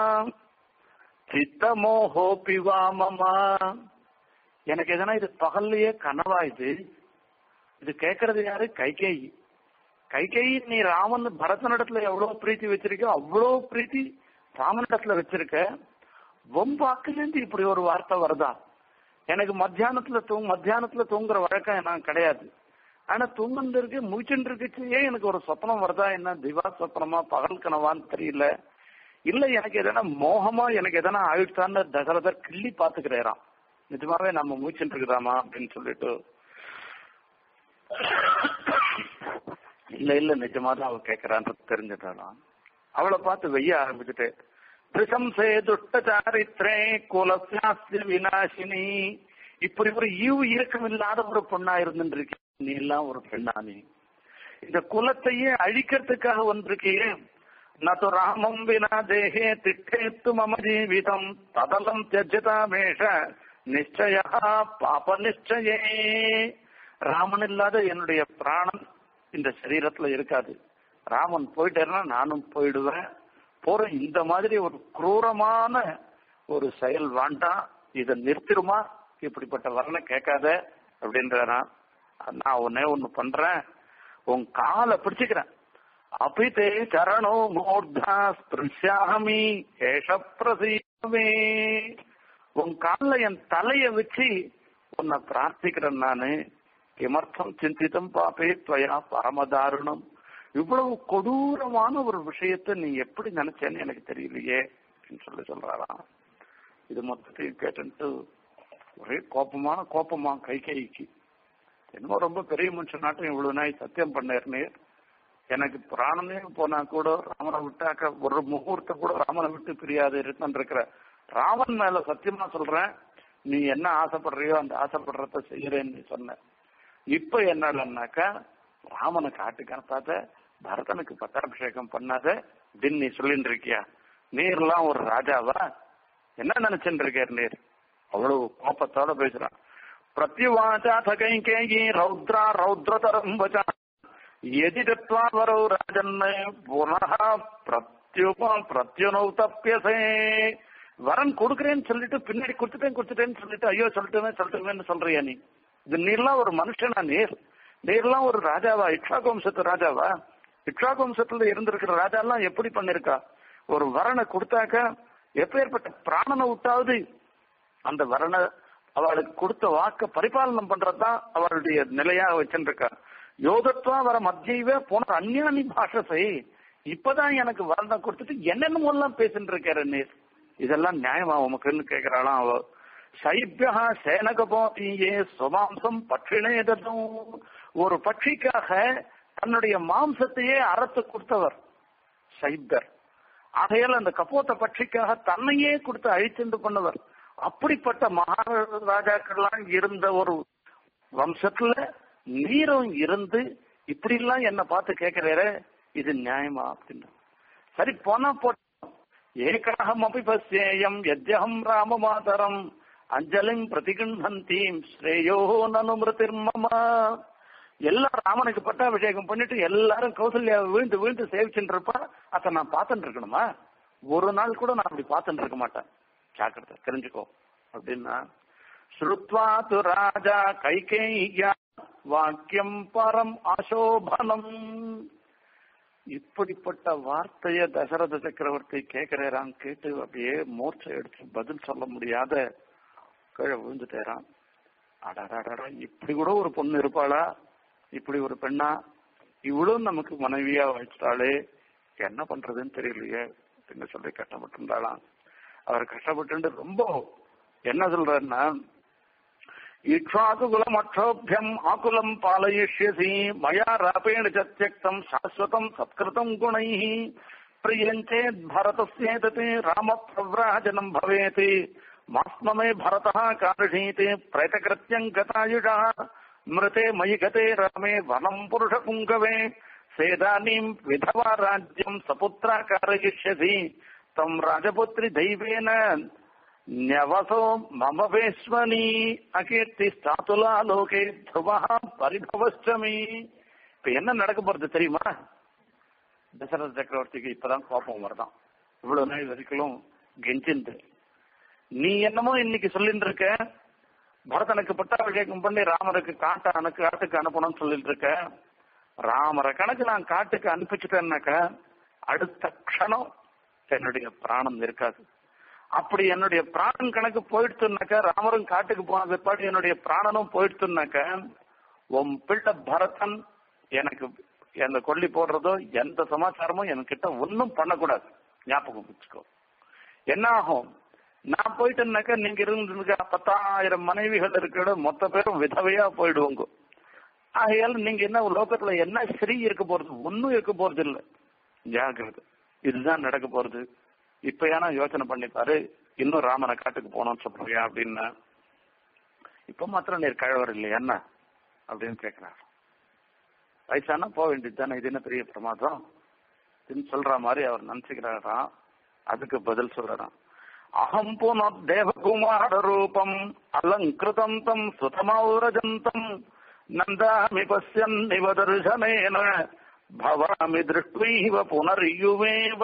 சித்தமோஹோபி வாமமா எனக்கு எதனா இது பகல்லையே கனவா இது இது கேட்கறது யாரு கைகேயி கைகேயி நீ ராமன் பரதனிடத்துல எவ்வளவு பிரீத்தி வச்சிருக்கோ அவ்வளவு பிரீத்தி ராமனிடத்துல வச்சிருக்க இருந்து இப்படி ஒரு வார்த்தை வருதா எனக்கு மத்தியானத்துல தூங்க மத்தியானத்துல தூங்குற வழக்கம் நான் கிடையாது ஆனா தூங்குன்னு இருக்கு முழிச்சுட்டு இருக்குச்சே எனக்கு ஒரு சொப்பனம் வருதா என்ன திவா சொப்பனமா பகல் கனவான்னு தெரியல இல்ல எனக்கு எதனா மோகமா எனக்கு எதனா ஆயிடுச்சான்னு தசரதர் கிள்ளி பாத்துக்கிறாராம் நிஜமாவே நம்ம மூச்சுட்டு இருக்குதாமா அப்படின்னு சொல்லிட்டு இல்ல இல்ல நிஜமா தான் அவ கேட்கறான்னு தெரிஞ்சுட்டாலாம் அவளை பார்த்து வெய்ய ஆரம்பிச்சுட்டு திரிசம்சே துஷ்டச்சாரித்ரே குலசாஸ்திர விநாசினி இப்படி ஒரு ஈவு இயக்கம் இல்லாத ஒரு பொண்ணா இருந்துருக்கு நீ எல்லாம் ஒரு பெண்ணா நீ இந்த குலத்தையே அழிக்கிறதுக்காக வந்திருக்கியே நது ராமம் வினா தேகே திட்டேத்து மம ஜீவிதம் ததலம் தியஜதாமேஷ நிச்சய பாப நிச்சயே ராமன் இல்லாத என்னுடைய பிராணம் இந்த சரீரத்துல இருக்காது ராமன் போயிட்டேன்னா நானும் போயிடுவேன் போற இந்த மாதிரி ஒரு குரூரமான ஒரு செயல் வேண்டாம் இதை நிறுத்திடுமா இப்படிப்பட்ட வரனை கேட்காத அப்படின்றா நான் ஒன்னே ஒண்ணு பண்றேன் உன் காலை பிடிச்சுக்கிறேன் அபிதே சரணோ மூர்தா ஸ்பிருஷாமி ஏஷ பிரசீமே உன் காலில் என் தலைய வச்சு உன்னை பிரார்த்திக்கிறேன் நானு கிமர்த்தம் சிந்தித்தம் பாப்பே துவயா பரமதாருணம் இவ்வளவு கொடூரமான ஒரு விஷயத்த நீ எப்படி நினைச்சேன்னு எனக்கு தெரியலையே அப்படின்னு சொல்லி சொல்றாராம் இது மொத்தத்தையும் கேட்டு ஒரே கோபமான கோபமா கை கைக்கு என்னமோ ரொம்ப பெரிய மனுஷனாட்டம் இவ்வளவு நாய் சத்தியம் பண்ணேர்னே எனக்கு பிராணமே போனா கூட ராமனை விட்டாக்க ஒரு முகூர்த்தம் கூட ராமனை விட்டு பிரியாது இருக்கிற ராமன் மேல சத்தியமா சொல்றேன் நீ என்ன ஆசைப்படுறியோ அந்த ஆசைப்படுறத செய்யறேன்னு நீ சொன்ன இப்ப என்னடான்னாக்கா ராமனை காட்டுக்கு அனுப்பாத பரதனுக்கு பட்டாபிஷேகம் பண்ணாத அப்படின்னு நீ சொல்லிட்டு இருக்கியா நீர்லாம் ஒரு ராஜாவா என்ன நினைச்சுட்டு இருக்காரு நீர் அவ்வளவு கோபத்தோட பேசுறான் பிரத்யுவாச்சாத கைகேயி ரௌத்ரா ரௌத்ரதரம் வச்சா எதி தத்வா வரோ ராஜன் புனः பிரத்யுப பிரத்யுனௌ தப்பியசே வரன் கொடுக்குறேன்னு சொல்லிட்டு பின்னாடி கொடுத்துட்டேன் கொடுத்துட்டேன்னு சொல்லிட்டு ஐயோ சொல்லிட்டுமே சொல்லிட்டுமேன்னு சொல்றியா நீ இது நீர்லாம் ஒரு மனுஷனா நீர் நீர்லாம் ஒரு ராஜாவா இக்ஷாக் வம்சத்து ராஜாவா இக்ஷாக் வம்சத்துல இருந்திருக்கிற ராஜாலாம் எப்படி பண்ணிருக்கா ஒரு வரனை கொடுத்தாக்க எப்பேற்பட்ட பிராணனை விட்டாவது அந்த வரனை அவளுக்கு கொடுத்த வாக்க பரிபாலனம் பண்றதுதான் அவளுடைய நிலையா வச்சுருக்கா யோகத்வா வர மத்தியவே போன அந்யானி பாஷசை இப்பதான் எனக்கு வரனை கொடுத்துட்டு என்னென்னமோ எல்லாம் பேசிட்டு இருக்காரு நீர் இதெல்லாம் நியாயமா உமக்குன்னு கேக்குறாளாம் அவ சைபியா சேனகபோதியே சுமாம்சம் பட்சினே தத்தும் ஒரு பட்சிக்காக தன்னுடைய மாம்சத்தையே அறத்து கொடுத்தவர் சைத்தர் ஆகையால் அந்த கப்போத்த பட்சிக்காக தன்னையே கொடுத்து அழித்துண்டு பண்ணவர் அப்படிப்பட்ட மகாராஜாக்கள்லாம் இருந்த ஒரு வம்சத்துல நீரும் இருந்து இப்படி எல்லாம் என்ன பார்த்து கேட்கிறாரு இது நியாயமா அப்படின்னு சரி போனா போட்டோம் ஏகாகம் அப்படி பசேயம் யஜ்யகம் ராம மாதரம் அஞ்சலிம் பிரதிகண்டந்தீம் ஸ்ரேயோ நனு மிருதிர்மமா எல்லாம் ராமனுக்கு பட்டாபிஷேகம் பண்ணிட்டு எல்லாரும் கௌசல்யா வீழ்ந்து வீழ்ந்து சேவிச்சுட்டு இருப்பா அத நான் பார்த்துட்டு இருக்கணுமா ஒரு நாள் கூட நான் அப்படி பார்த்துட்டு இருக்க மாட்டேன் ஜாக்கிரதை தெரிஞ்சுக்கோ அப்படின்னா ஸ்ருத்வா து ராஜா கைகேயா வாக்கியம் பரம் அசோபனம் இப்படிப்பட்ட வார்த்தைய தசரத சக்கரவர்த்தி கேட்கிறாராம் கேட்டு அப்படியே மூர்ச்சை எடுத்து பதில் சொல்ல முடியாத கீழே விழுந்துட்டேரான் அடாடாடா இப்படி கூட ஒரு பொண்ணு இருப்பாளா இப்படி ஒரு பெண்ணா இவ்வளவு நமக்கு மனைவியா வச்சிட்டாளே என்ன பண்றதுன்னு தெரியலையே அப்படின்னு சொல்லி கஷ்டப்பட்டு இருந்தாளாம் அவர் கஷ்டப்பட்டு ரொம்ப என்ன சொல்றாருன்னா ஈக்ஷாகுலம் அக்ஷோபியம் ஆகுலம் பாலயிஷ்யசி மயா ராபேண சத்தியக்தம் சாஸ்வதம் சத்கிருதம் குணை பிரியஞ்சேத் பரதஸ்யேதத் ராம பிரவ்ராஜனம் பவேத் மாஸ்மமே பரதः காரிணீத் பிரேதகிருத்யம் கதாயுஷா மிருதே மயி கதே ராமே வனம் புருஷ புங்கவே சேதானீம் விதவா ராஜ்யம் சபுத்ரா காரயிஷ்யசி தம் ராஜபுத்ரி தெய்வேன न्यवसो मम वेश्मनी அகீர்த்தி ஸ்தாத்துலா லோகே துருவா பரிபவஷ்டமி இப்ப என்ன நடக்க போறது தெரியுமா தசரத சக்கரவர்த்திக்கு இப்பதான் கோபம் வருதான் இவ்வளவு நாள் வரைக்கும் கெஞ்சிந்து நீ என்னமோ இன்னைக்கு சொல்லிட்டு இருக்க பரதனுக்கு பட்டாபிஷேகம் பண்ணி ராமருக்கு காட்ட அனுக்கு காட்டுக்கு அனுப்பணும்னு சொல்லிட்டு இருக்க ராமரை கணக்கு நான் காட்டுக்கு அனுப்பிச்சுட்டேன்னாக்க அடுத்த க்ஷணம் என்னுடைய பிராணம் இருக்காது அப்படி என்னுடைய பிராணன் கணக்கு போயிடுச்சுனாக்க ராமரும் காட்டுக்கு போன பிற்பாடு என்னுடைய பிராணனும் போயிடுச்சுனாக்க உன் பிள்ளை பரதன் எனக்கு அந்த கொல்லி போடுறதோ எந்த சமாச்சாரமும் என்கிட்ட ஒன்னும் பண்ணக்கூடாது ஞாபகம் வச்சுக்கோ என்ன ஆகும் நான் போயிட்டேன்னாக்க நீங்க இருந்துருக்க பத்தாயிரம் மனைவிகள் இருக்கிற மொத்த பேரும் விதவையா போயிடுவோங்க ஆகையால நீங்க என்ன லோகத்துல என்ன ஸ்ரீ இருக்க போறது ஒன்னும் இருக்க போறது இல்ல ஜாகிரதை இதுதான் நடக்க போறது இப்ப ஏன்னா யோசனை பண்ணிப்பாரு இன்னும் ராமனை காட்டுக்கு போனோம்னு சொல்றியா அப்படின்னு இப்ப மாத்திரம் நீர் கழவர் இல்லையா என்ன அப்படின்னு கேக்குறாரு வயசானா போக வேண்டியது தானே இது என்ன பெரிய பிரமாதம் அப்படின்னு சொல்ற மாதிரி அவர் நினைச்சுக்கிறாராம் அதுக்கு பதில் சொல்றாராம் அகம் புனః தேவகுமார ரூபம் அலங்கிருதம் தம் சுதமௌரஜந்தம் நந்தாமி பசியன் இவ தர்சனேன பவாமி திருஷ்டுவ புனர்யுவேவ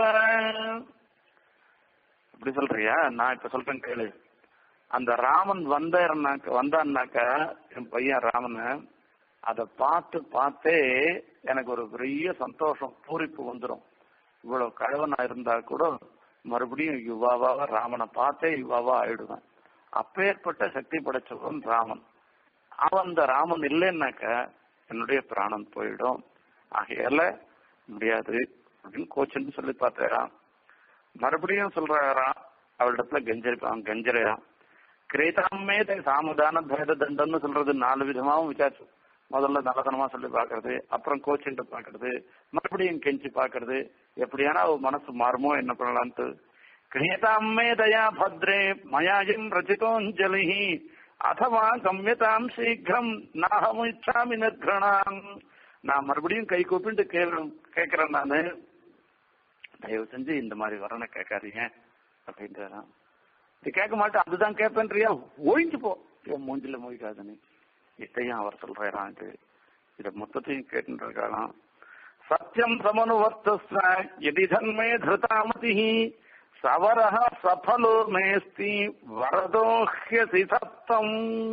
அப்படி சொல்றியா நான் இப்ப சொல்றேன் கேளு அந்த ராமன் வந்தாருனாக்க வந்தான்னாக்க என் பையன் ராமன் அதை பார்த்து பார்த்தே எனக்கு ஒரு பெரிய சந்தோஷம் பூரிப்பு வந்துடும் இவ்வளவு கழவனா இருந்தா கூட மறுபடியும் யுவாவா ராமனை பார்த்தே யுவாவா ஆயிடுவேன் அப்பேற்பட்ட சக்தி படைச்சவன் ராமன் அவன் அந்த ராமன் இல்லைன்னாக்க என்னுடைய பிராணம் போயிடும் ஆகையால முடியாது அப்படின்னு கோச்சுன்னு சொல்லி பார்த்தாராம் மறுபடியும் சொல்றாராம் அவளிடத்துல கெஞ்சரிப்பான் கெஞ்சரையாம் கிரேதாமே சாமதான பேத தண்டம்னு சொல்றது நாலு விதமாவும் விசாரிச்சு முதல்ல நல்லதனமா சொல்லி பாக்குறது அப்புறம் கோச்சின்ட்டு பாக்குறது மறுபடியும் கெஞ்சி பாக்குறது எப்படியானா அவ மனசு மாறுமோ என்ன பண்ணலான்ட்டு கிரியதாமே தயா பத்ரே மயாஜிம் ரச்சிதோஞ்சலி அதவா கம்யதாம் சீக்கிரம் நாகம் இச்சாமி நிர்கணாம் நான் மறுபடியும் கை கூப்பிட்டு கேட்கிறேன் கேட்கிறேன் நானு தயவு செஞ்சு இந்த மாதிரி வரனை கேட்காதீங்க அப்படின்றாராம் இது கேட்க மாட்டேன் அதுதான் கேட்பேன்றியா ஒழிஞ்சு போ என் மூஞ்சில மொழிக்காது நீ இதையும் அவர் சொல்றாராம் இது இத மொத்தத்தையும் கேட்டு இருக்காராம் சத்தியம் சமனுவர்த்தஸ்வ எதி தன்மே திருதாமதி சவரஹ சஃபலோ மேஸ்தி வரதோஹ்யசி சத்தம்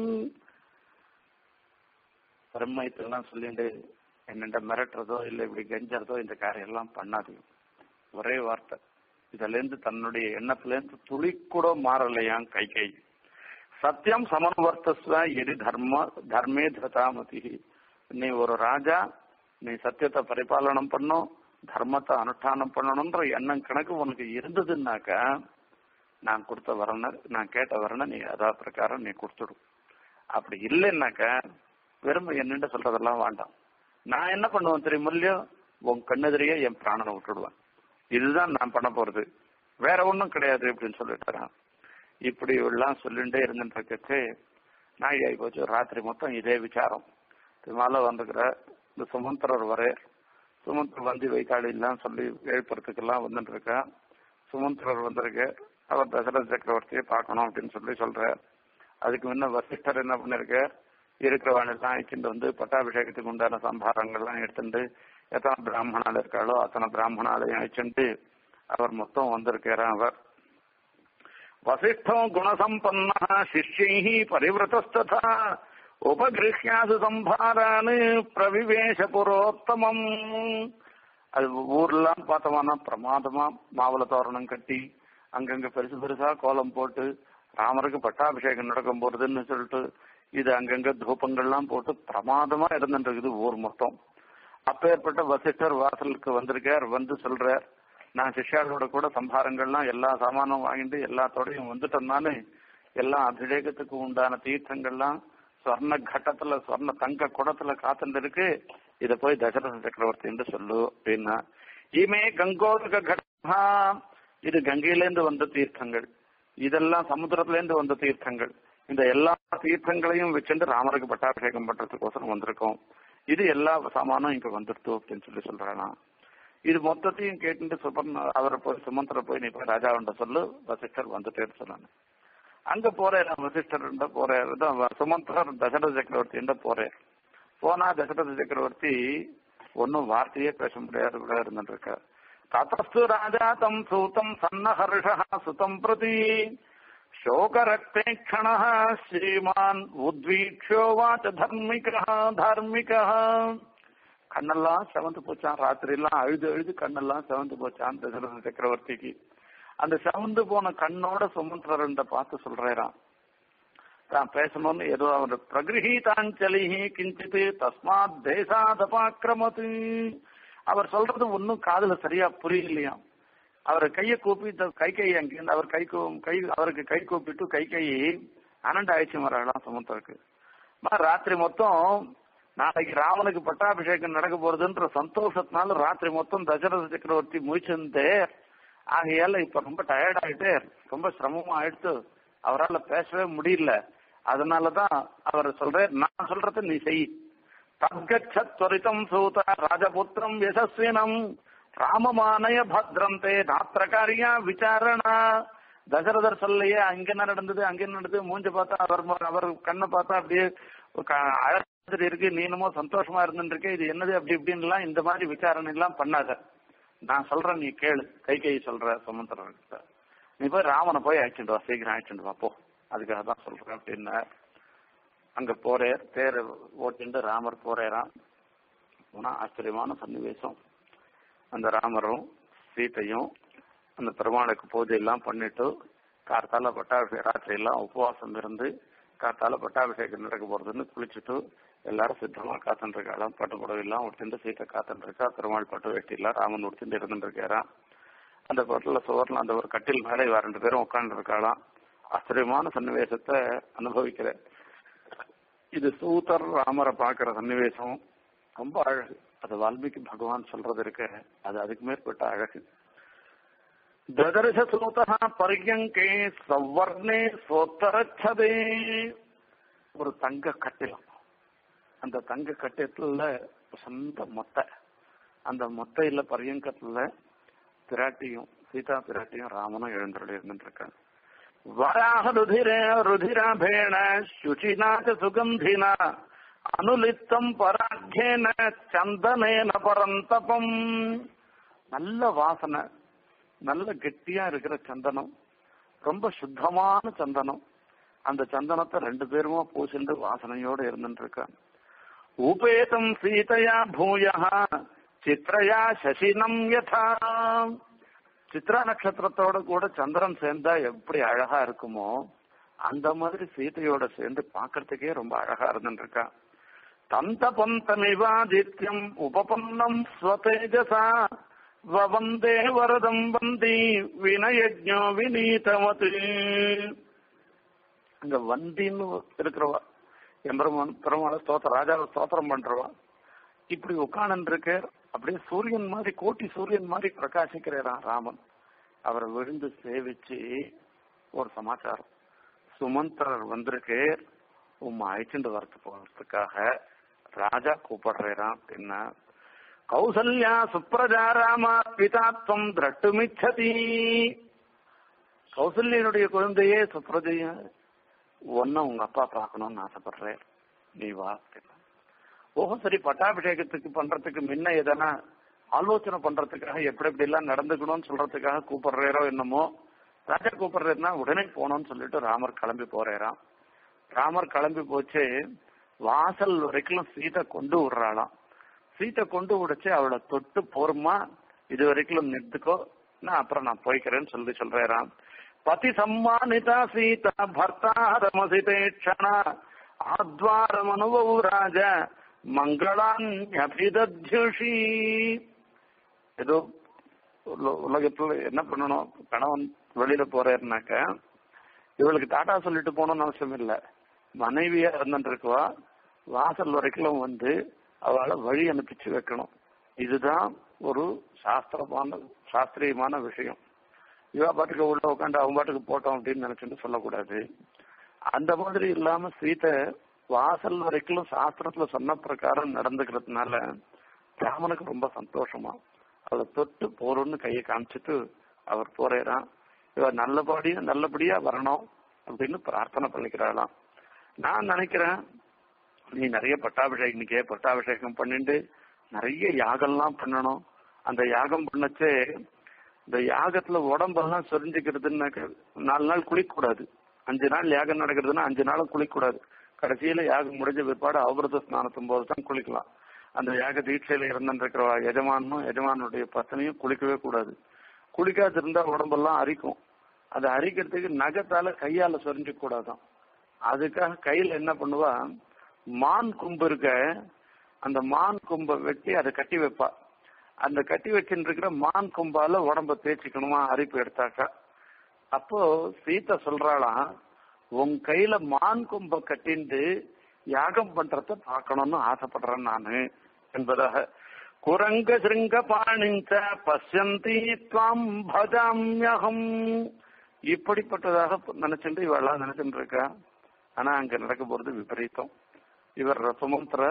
பிரம்மயத்தெல்லாம் சொல்லிட்டு என்னென்ன மிரட்டுறதோ இல்லை இப்படி கெஞ்சறதோ இந்த காரியம் எல்லாம் பண்ணாது ஒரே வார்த்தை இதுல இருந்து தன்னுடைய எண்ணத்துல இருந்து துளி கூட மாறலையாம் கை கை சத்தியம் சமனுவர்த்தஸ்வ எதி தர்ம தர்மே திருதாமதி நீ ஒரு ராஜா நீ சத்தியத்தை பரிபாலனம் பண்ணும் தர்மத்தை அனுஷ்டானம் பண்ணணும்ன்ற எண்ணம் கணக்கு உனக்கு இருந்ததுன்னாக்க நான் கொடுத்த வரன நான் கேட்ட வரன நீ அதா பிரகாரம் நீ கொடுத்துடும் அப்படி இல்லைன்னாக்க வெறும் என்னென்ன சொல்றதெல்லாம் வேண்டாம் நான் என்ன பண்ணுவேன் தெரியுமா இல்லையோ உன் கண்ணெதிரியே என் பிராணனை விட்டுடுவேன் இதுதான் நான் பண்ண போறது வேற ஒண்ணும் கிடையாது அப்படின்னு சொல்லிட்டாரான் இப்படி எல்லாம் சொல்லிட்டே இருந்துட்டு நாய் ஆகி போச்சு ராத்திரி மொத்தம் இதே விசாரம் மேல வந்துக்கிற இந்த சுமந்திரர் வரே சுமந்திரர் வந்து வைக்காளி எல்லாம் சொல்லி எழுப்புறதுக்கெல்லாம் வந்துட்டு இருக்கேன் சுமந்திரர் வந்திருக்கு அவர் தசரத சக்கரவர்த்தியை பார்க்கணும் அப்படின்னு சொல்லி சொல்றார் அதுக்கு முன்ன வசிஷ்டர் என்ன பண்ணிருக்கார் இருக்கிறவானெல்லாம் அழைச்சிட்டு வந்து பட்டாபிஷேகத்துக்கு உண்டான சம்பாரங்கள்லாம் எடுத்துட்டு எத்தனை பிராமணால் இருக்காளோ அத்தனை பிராமணாலையும் அழைச்சிட்டு அவர் மொத்தம் வந்திருக்கிறார் அவர் வசிஷ்டோ குணசம்பன்ன சிஷ்யை பரிவிரதஸ்ததா உபகிருஹ்யாது சம்பாரான் பிரவிவேஷ புரோத்தமம் அது ஊர்லாம் பார்த்தோம்னா பிரமாதமா மாவள தோரணம் கட்டி அங்கங்க பெருசு பெருசா கோலம் போட்டு ராமருக்கு பட்டாபிஷேகம் நடக்கும் போறதுன்னு சொல்லிட்டு இது அங்கங்க தூபங்கள்லாம் போட்டு பிரமாதமா இருந்துட்டு இருக்குது ஊர் மொத்தம் அப்பேற்பட்ட வசிஷ்டர் வாசலுக்கு வந்திருக்கார் வந்து சொல்றார் நான் சிஷ்யாளோட கூட சம்பாரங்கள்லாம் எல்லா சாமானும் வாங்கிட்டு எல்லாத்தோடையும் வந்துட்டோம்னாலே எல்லா அபிஷேகத்துக்கு உண்டான தீர்த்தங்கள்லாம் சொர்ண கட்டத்துல சொர்ண தங்க குடத்துல காத்துட்டு இருக்கு இத போய் தசரத சக்கரவர்த்தி என்று சொல்லு அப்படின்னா இமே கங்கோதக கட்டா இது கங்கையிலேருந்து வந்த தீர்த்தங்கள் இதெல்லாம் சமுத்திரத்துல இருந்து வந்த தீர்த்தங்கள் இந்த எல்லா தீர்த்தங்களையும் வச்சுட்டு ராமருக்கு பட்டாபிஷேகம் பண்றதுக்கோசரம் வந்திருக்கோம் இது எல்லா சாமானும் இங்க வந்துடுத்து அப்படின்னு சொல்லி சொல்றானா இது மொத்தத்தையும் கேட்டுட்டு சுபர்ண அவரை போய் சுமந்திர போய் நீ போய் ராஜாவன்ட்ட சொல்லு வசிஷ்டர் வந்துட்டேன்னு சொன்னாங்க அங்க போறேன் வசிஷ்டர் போறேன் சுமந்திரர் தசரத சக்கரவர்த்தி போறேன் போனா தசரத சக்கரவர்த்தி ஒன்னும் வார்த்தையே பேச முடியாது கூட இருந்துட்டு இருக்க ததஸ்து ராஜா தம் சூதம் சன்னஹர்ஷ சுதம் பிரதி சோகரக்தேக்ஷண ஸ்ரீமான் உத்வீக்ஷோவாச்ச தர்மிக தார்மிக கண்ணெல்லாம் செவந்து போச்சான் ராத்திரி எல்லாம் அழுது அழுது கண்ணெல்லாம் செவந்து போச்சான் தசரத சக்கரவர்த்திக்கு அந்த செவந்து போன கண்ணோட சுமந்திரண்ட பார்த்து சொல்றாராம் தான் பேசணும்னு ஏதோ அவர் பிரகிருஹீதாஞ்சலி கிஞ்சித் தஸ்மாத் தேசாதபாக்கிரமத்து அவர் சொல்றது ஒன்னும் காதுல சரியா புரியலையாம் அவர் கையை கூப்பி கை கை அங்கிருந்து அவர் கை கை அவருக்கு கை கூப்பிட்டு கை கை அனண்ட ஆயிடுச்சு வரலாம் சுமந்தருக்கு ராத்திரி மொத்தம் நாளைக்கு ராமனுக்கு பட்டாபிஷேகம் நடக்க போறதுன்ற சந்தோஷத்தினால ராத்திரி மொத்தம் தசரத சக்கரவர்த்தி முயற்சிந்தே ஆகையால இப்ப ரொம்ப டயர்ட் ஆயிட்டு ரொம்ப சிரமமா ஆயிடுத்து அவரால் பேசவே முடியல அதனாலதான் அவர் சொல்ற நான் சொல்றத நீ செய் தத்கச்சத்வரிதம் சூத ராஜபுத்திரம் யசஸ்வினம் ராமமானய பத்ரம் தே நாத்திரகாரியா விசாரணா தசரதர் சொல்லையே அங்க என்ன நடந்தது அங்க என்ன நடந்தது மூஞ்ச பார்த்தா அவர் அவர் கண்ணை பார்த்தா அப்படியே அழகு இருக்கு நீனமோ சந்தோஷமா இருந்துருக்கு இது என்னது அப்படி இப்படின்லாம் இந்த மாதிரி விசாரணை எல்லாம் பண்ணாத நான் சொல்றேன் நீ கேளு கை கை சொல்ற சுமந்திரன் நீ போய் ராமனை போய் அழைச்சிட்டு வா சீக்கிரம் அழைச்சிட்டு வா போ அதுக்காக தான் சொல்றேன் அப்படின்னா அங்க போறேர் தேர் ஓட்டிண்டு ராமர் போறேராம் போனா ஆச்சரியமான சன்னிவேசம் அந்த ராமரும் சீத்தையும் அந்த பெருமாளுக்கு பூஜை எல்லாம் பண்ணிட்டு கார்த்தால பட்டாபிஷேகம் ராத்திரி எல்லாம் உபவாசம் இருந்து காத்தால பட்டாபிஷேகம் நடக்க போறதுன்னு குளிச்சுட்டு எல்லாரும் சித்தமா காத்துட்டு இருக்காளாம் பட்டு புடவை எல்லாம் உடுத்திட்டு சீத்தை காத்துட்டு இருக்கா பெருமாள் பட்டு வெட்டி எல்லாம் ராமன் உடுத்திட்டு இருந்துட்டு இருக்காராம் அந்த பட்டில சுவர்ல அந்த ஒரு கட்டில் மேலே இவ ரெண்டு பேரும் உட்கார்ந்து இருக்காளாம் ஆச்சரியமான சன்னிவேசத்தை அனுபவிக்கிறேன் இது சூத்தர் ராமரை பாக்குற சன்னிவேசம் ரொம்ப அழகு அது வால்மீகி பகவான் சொல்றது இருக்க அது அதுக்கு மேற்பட்ட அழகு ததர்ஷ சூதா பரியங்கே சவ்வர்ணே சோத்தரச்சதே ஒரு தங்க கட்டிலம் அந்த தங்க கட்டிடத்துல சொந்த மொத்தை அந்த மொத்தையில பரியங்கத்துல பிராட்டியும் சீதா பிராட்டியும் ராமனும் எழுந்தருளி இருந்துட்டு இருக்காங்க வராக ருதிர ருதிராபேண சுச்சினாச்ச சுகந்தினா அனுலித்தம் பராக்கியன சந்தனேன பரந்தபம் நல்ல வாசனை நல்ல கெட்டியா இருக்கிற சந்தனம் ரொம்ப சுத்தமான சந்தனம் அந்த சந்தனத்தை ரெண்டு பேருமா பூசிண்டு வாசனையோட இருந்துட்டு இருக்காங்க உபேதம் சீதையா பூயா சித்ரயா சசினம் யதா சித்ரா நட்சத்திரத்தோட கூட சந்திரன் சேர்ந்தா எப்படி அழகா இருக்குமோ அந்த மாதிரி சீதையோட சேர்ந்து பாக்குறதுக்கே ரொம்ப அழகா இருந்துட்டு இருக்கா தந்த பந்த நிவாதித்யம் உபபன்னம் ஸ்வதேஜசா வந்தே வரதம் வந்தி வினயஜோ வினீதமது அங்க வந்தின்னு இருக்கிறவா எம்பெருமான் பெருமாளை ஸ்தோத்திர ராஜாவை ஸ்தோத்திரம் பண்றவா இப்படி உட்கார்ந்து இருக்க அப்படியே சூரியன் மாதிரி கோட்டி சூரியன் மாதிரி பிரகாசிக்கிறாராம் ராமன் அவரை விழுந்து சேவிச்சு ஒரு சமாச்சாரம் சுமந்திரர் வந்திருக்கு உம்மை அழைச்சிட்டு வரத்து போறதுக்காக ராஜா கூப்பிடுறாராம் அப்படின்னா கௌசல்யா சுப்ரஜா ராமா பிதாத்வம் திரட்டுமிச்சதி கௌசல்யனுடைய குழந்தையே சுப்ரஜைய ஒன்னும் உங்க அப்பா பார்க்கணும்னு ஆசைப்படுறேன் நீ வா அப்படின்னா ஓஹோ சரி பட்டாபிஷேகத்துக்கு பண்றதுக்கு முன்ன எதனா ஆலோசனை பண்றதுக்காக எப்படி எப்படி எல்லாம் நடந்துக்கணும்னு சொல்றதுக்காக கூப்பிடுறாரோ என்னமோ ராஜா கூப்பிடுறதுனா உடனே போகணும்னு சொல்லிட்டு ராமர் கிளம்பி போறாராம் ராமர் கிளம்பி போச்சு வாசல் வரைக்கும் சீதை கொண்டு விடுறாளாம் சீத்தை கொண்டு விடுச்சு அவளை தொட்டு போருமா இது வரைக்கும் நிறுத்துக்கோ நான் அப்புறம் நான் போய்க்கிறேன்னு சொல்லி சொல்றாராம் பதி சம்மானிதா சீதா பர்த்தாரமசிதேட்சண ஆத்வாரம் அனுபவ ராஜ மங்களான் அபிதத்யுஷி ஏதோ உல- உலகத்துல என்ன பண்ணணும் கணவன் வெளியில போறாருனாக்க இவளுக்கு டாடா சொல்லிட்டு போகணும்னு அவசியம் இல்ல மனைவியா இருந்துட்டு இருக்குவா வாசல் வரைக்கும் வந்து அவளை வழி அனுப்பிச்சு வைக்கணும் இதுதான் ஒரு சாஸ்திரமான சாஸ்திரியமான விஷயம் இவ பாட்டுக்கு உள்ள உட்காந்து அவன் பாட்டுக்கு போட்டோம் அப்படின்னு நினைச்சுட்டு சொல்லக்கூடாது அந்த மாதிரி இல்லாம சீதை வாசல் வரைக்கும் சாஸ்திரத்துல சொன்ன பிரகாரம் நடந்துக்கிறதுனால ராமனுக்கு ரொம்ப சந்தோஷமா அவளை தொட்டு போறோம்னு கையை காமிச்சிட்டு அவர் போறேறான் இவ நல்லபடியா நல்லபடியா வரணும் அப்படின்னு பிரார்த்தனை பண்ணிக்கிறாளாம் நான் நினைக்கிறேன் நீ நிறைய பட்டாபிஷேகம் இன்னைக்கே பட்டாபிஷேகம் பண்ணிட்டு நிறைய யாகம்லாம் பண்ணணும் அந்த யாகம் பண்ணச்சே இந்த யாகத்துல உடம்பெல்லாம் சொரிஞ்சுக்கிறதுனாக்க நாலு நாள் குளிக்கக்கூடாது அஞ்சு நாள் யாகம் நடக்கிறதுன்னா அஞ்சு நாளும் குளிக்கக்கூடாது கடைசியில யாகம் முடிஞ்ச பிற்பாடு அவபிரத ஸ்நானத்தும் போது தான் குளிக்கலாம் அந்த யாக தீட்சையில இருந்துருக்கிற எஜமானும் எஜமானுடைய பத்னியும் குளிக்கவே கூடாது குளிக்காது இருந்தா உடம்பெல்லாம் அரிக்கும் அதை அரிக்கிறதுக்கு நகத்தால கையால சொரிஞ்சு கூடாதான் அதுக்காக கையில என்ன பண்ணுவா மான் கொம்பு இருக்க அந்த மான் கொம்பை வெட்டி அதை கட்டி வைப்பா அந்த கட்டி வச்சுட்டு இருக்கிற மான் கொம்பால உடம்ப தேய்ச்சிக்கணுமா அரிப்பு எடுத்தாக்கா அப்போ சீதா சொல்றாளாம் உன் கையில மான் கொம்ப கட்டிண்டு யாகம் பண்றத பார்க்கணும்னு ஆசைப்படுறேன் நானு என்பதாக குரங்க சிருங்க பாணிஞ்ச பசியந்தி துவாம் பஜாமியகம் இப்படிப்பட்டதாக நினைச்சுட்டு இவெல்லாம் நினைச்சுட்டு இருக்கா ஆனா அங்க நடக்க போறது விபரீதம் இவர் சுமந்திர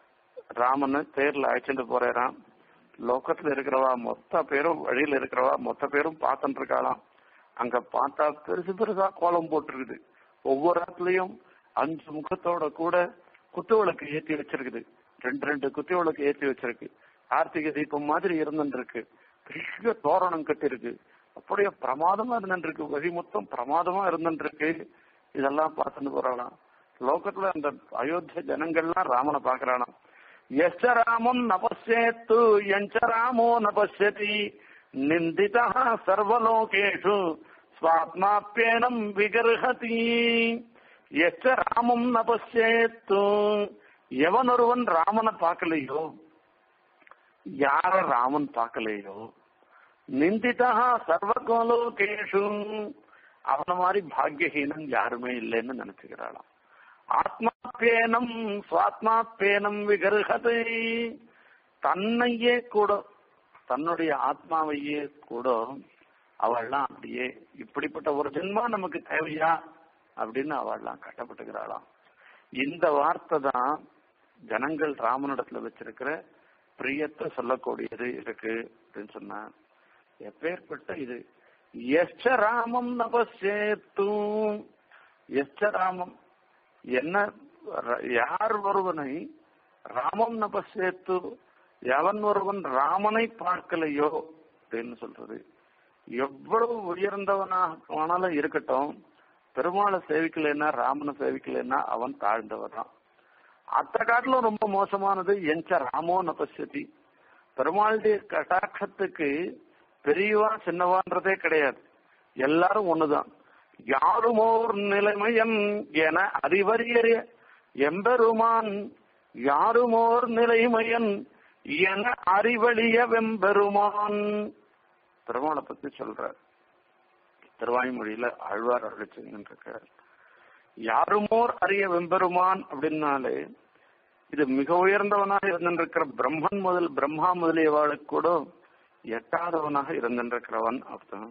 ராமனை தேர்ல அழைச்சிட்டு போறாராம் லோகத்துல இருக்கிறவா மொத்த பேரும் வழியில இருக்கிறவா மொத்த பேரும் பார்த்துட்டு இருக்காளாம் அங்க பார்த்தா பெருசு பெருசா கோலம் போட்டிருக்குது ஒவ்வொரு இடத்துலயும் அஞ்சு முகத்தோட கூட குத்து விளக்கு ஏத்தி வச்சிருக்குது ரெண்டு ரெண்டு குத்து விளக்கு ஏத்தி வச்சிருக்கு கார்த்திகை தீபம் மாதிரி இருந்துட்டு இருக்கு பெரிய தோரணம் கட்டி இருக்கு அப்படியே பிரமாதமா இருந்துட்டு இருக்கு வழி மொத்தம் பிரமாதமா இருந்துட்டு இருக்கு இதெல்லாம் பார்த்துட்டு போறாளாம் லோகத்துல அந்த அயோத்திய ஜனங்கள்லாம் ராமனை பாக்குறானாம் எச்ச ராமம் நபஸ்யேத்து எஞ்ச ராமோ நபஸ்யதி நிந்திதா சர்வலோகேஷு ஸ்வாத்மாப்பியனம் விகர்ஹதி எச்ச ராமம் நபஸ்யேத்து எவனொருவன் ராமனை பார்க்கலையோ யார ராமன் பார்க்கலையோ நிந்திதா சர்வகோலோகேஷு அவன மாதிரி பாக்கியஹீனன் யாருமே இல்லைன்னு நினைச்சுக்கிறாளாம் ஆத்மாப்பேனம் சுவாத்மாப்பேனம் விகர்ஹதை தன்னையே கூட தன்னுடைய ஆத்மாவையே கூட அவள்லாம் அப்படியே இப்படிப்பட்ட ஒரு ஜென்மா நமக்கு தேவையா அப்படின்னு அவள்லாம் கட்டப்பட்டுக்கிறாளாம் இந்த வார்த்தை தான் ஜனங்கள் ராமனிடத்துல வச்சிருக்கிற பிரியத்தை சொல்லக்கூடியது இருக்கு அப்படின்னு சொன்னா எப்பேற்பட்ட இது எச்ச ராமம் நபசேத்தும் எச்ச ராமம் என்ன ர- யார் ஒருவனை ராமம் நபசேத்து எவன் ஒருவன் ராமனை பார்க்கலையோ அப்படின்னு சொல்றது எவ்வளவு உயர்ந்தவனாக ஆனாலும் இருக்கட்டும் பெருமாளை சேவிக்கலைன்னா ராமனை சேவிக்கலைன்னா அவன் தாழ்ந்தவன் தான் அத்த காட்டிலும் ரொம்ப மோசமானது எஞ்ச ராமோ நபசதி பெருமாளுடைய கட்டாட்சத்துக்கு பெரியவா சின்னவான்றதே கிடையாது எல்லாரும் ஒண்ணுதான் யாருமோர் நிலைமையன் என அறிவறியறிய எம்பெருமான் யாருமோர் நிலைமையன் என அறிவழிய வெம்பெருமான் பெருமாளை பத்தி சொல்றார் திருவாய்மொழியில ஆழ்வார் அருளிச்சுருக்கார் யாருமோர் அறிய வெம்பெருமான் அப்படின்னாலே இது மிக உயர்ந்தவனாக இருந்திருக்கிற பிரம்மன் முதல் பிரம்மா முதலியவாளுக்கு கூட எட்டாதவனாக இருந்திருக்கிறவன் அர்த்தம்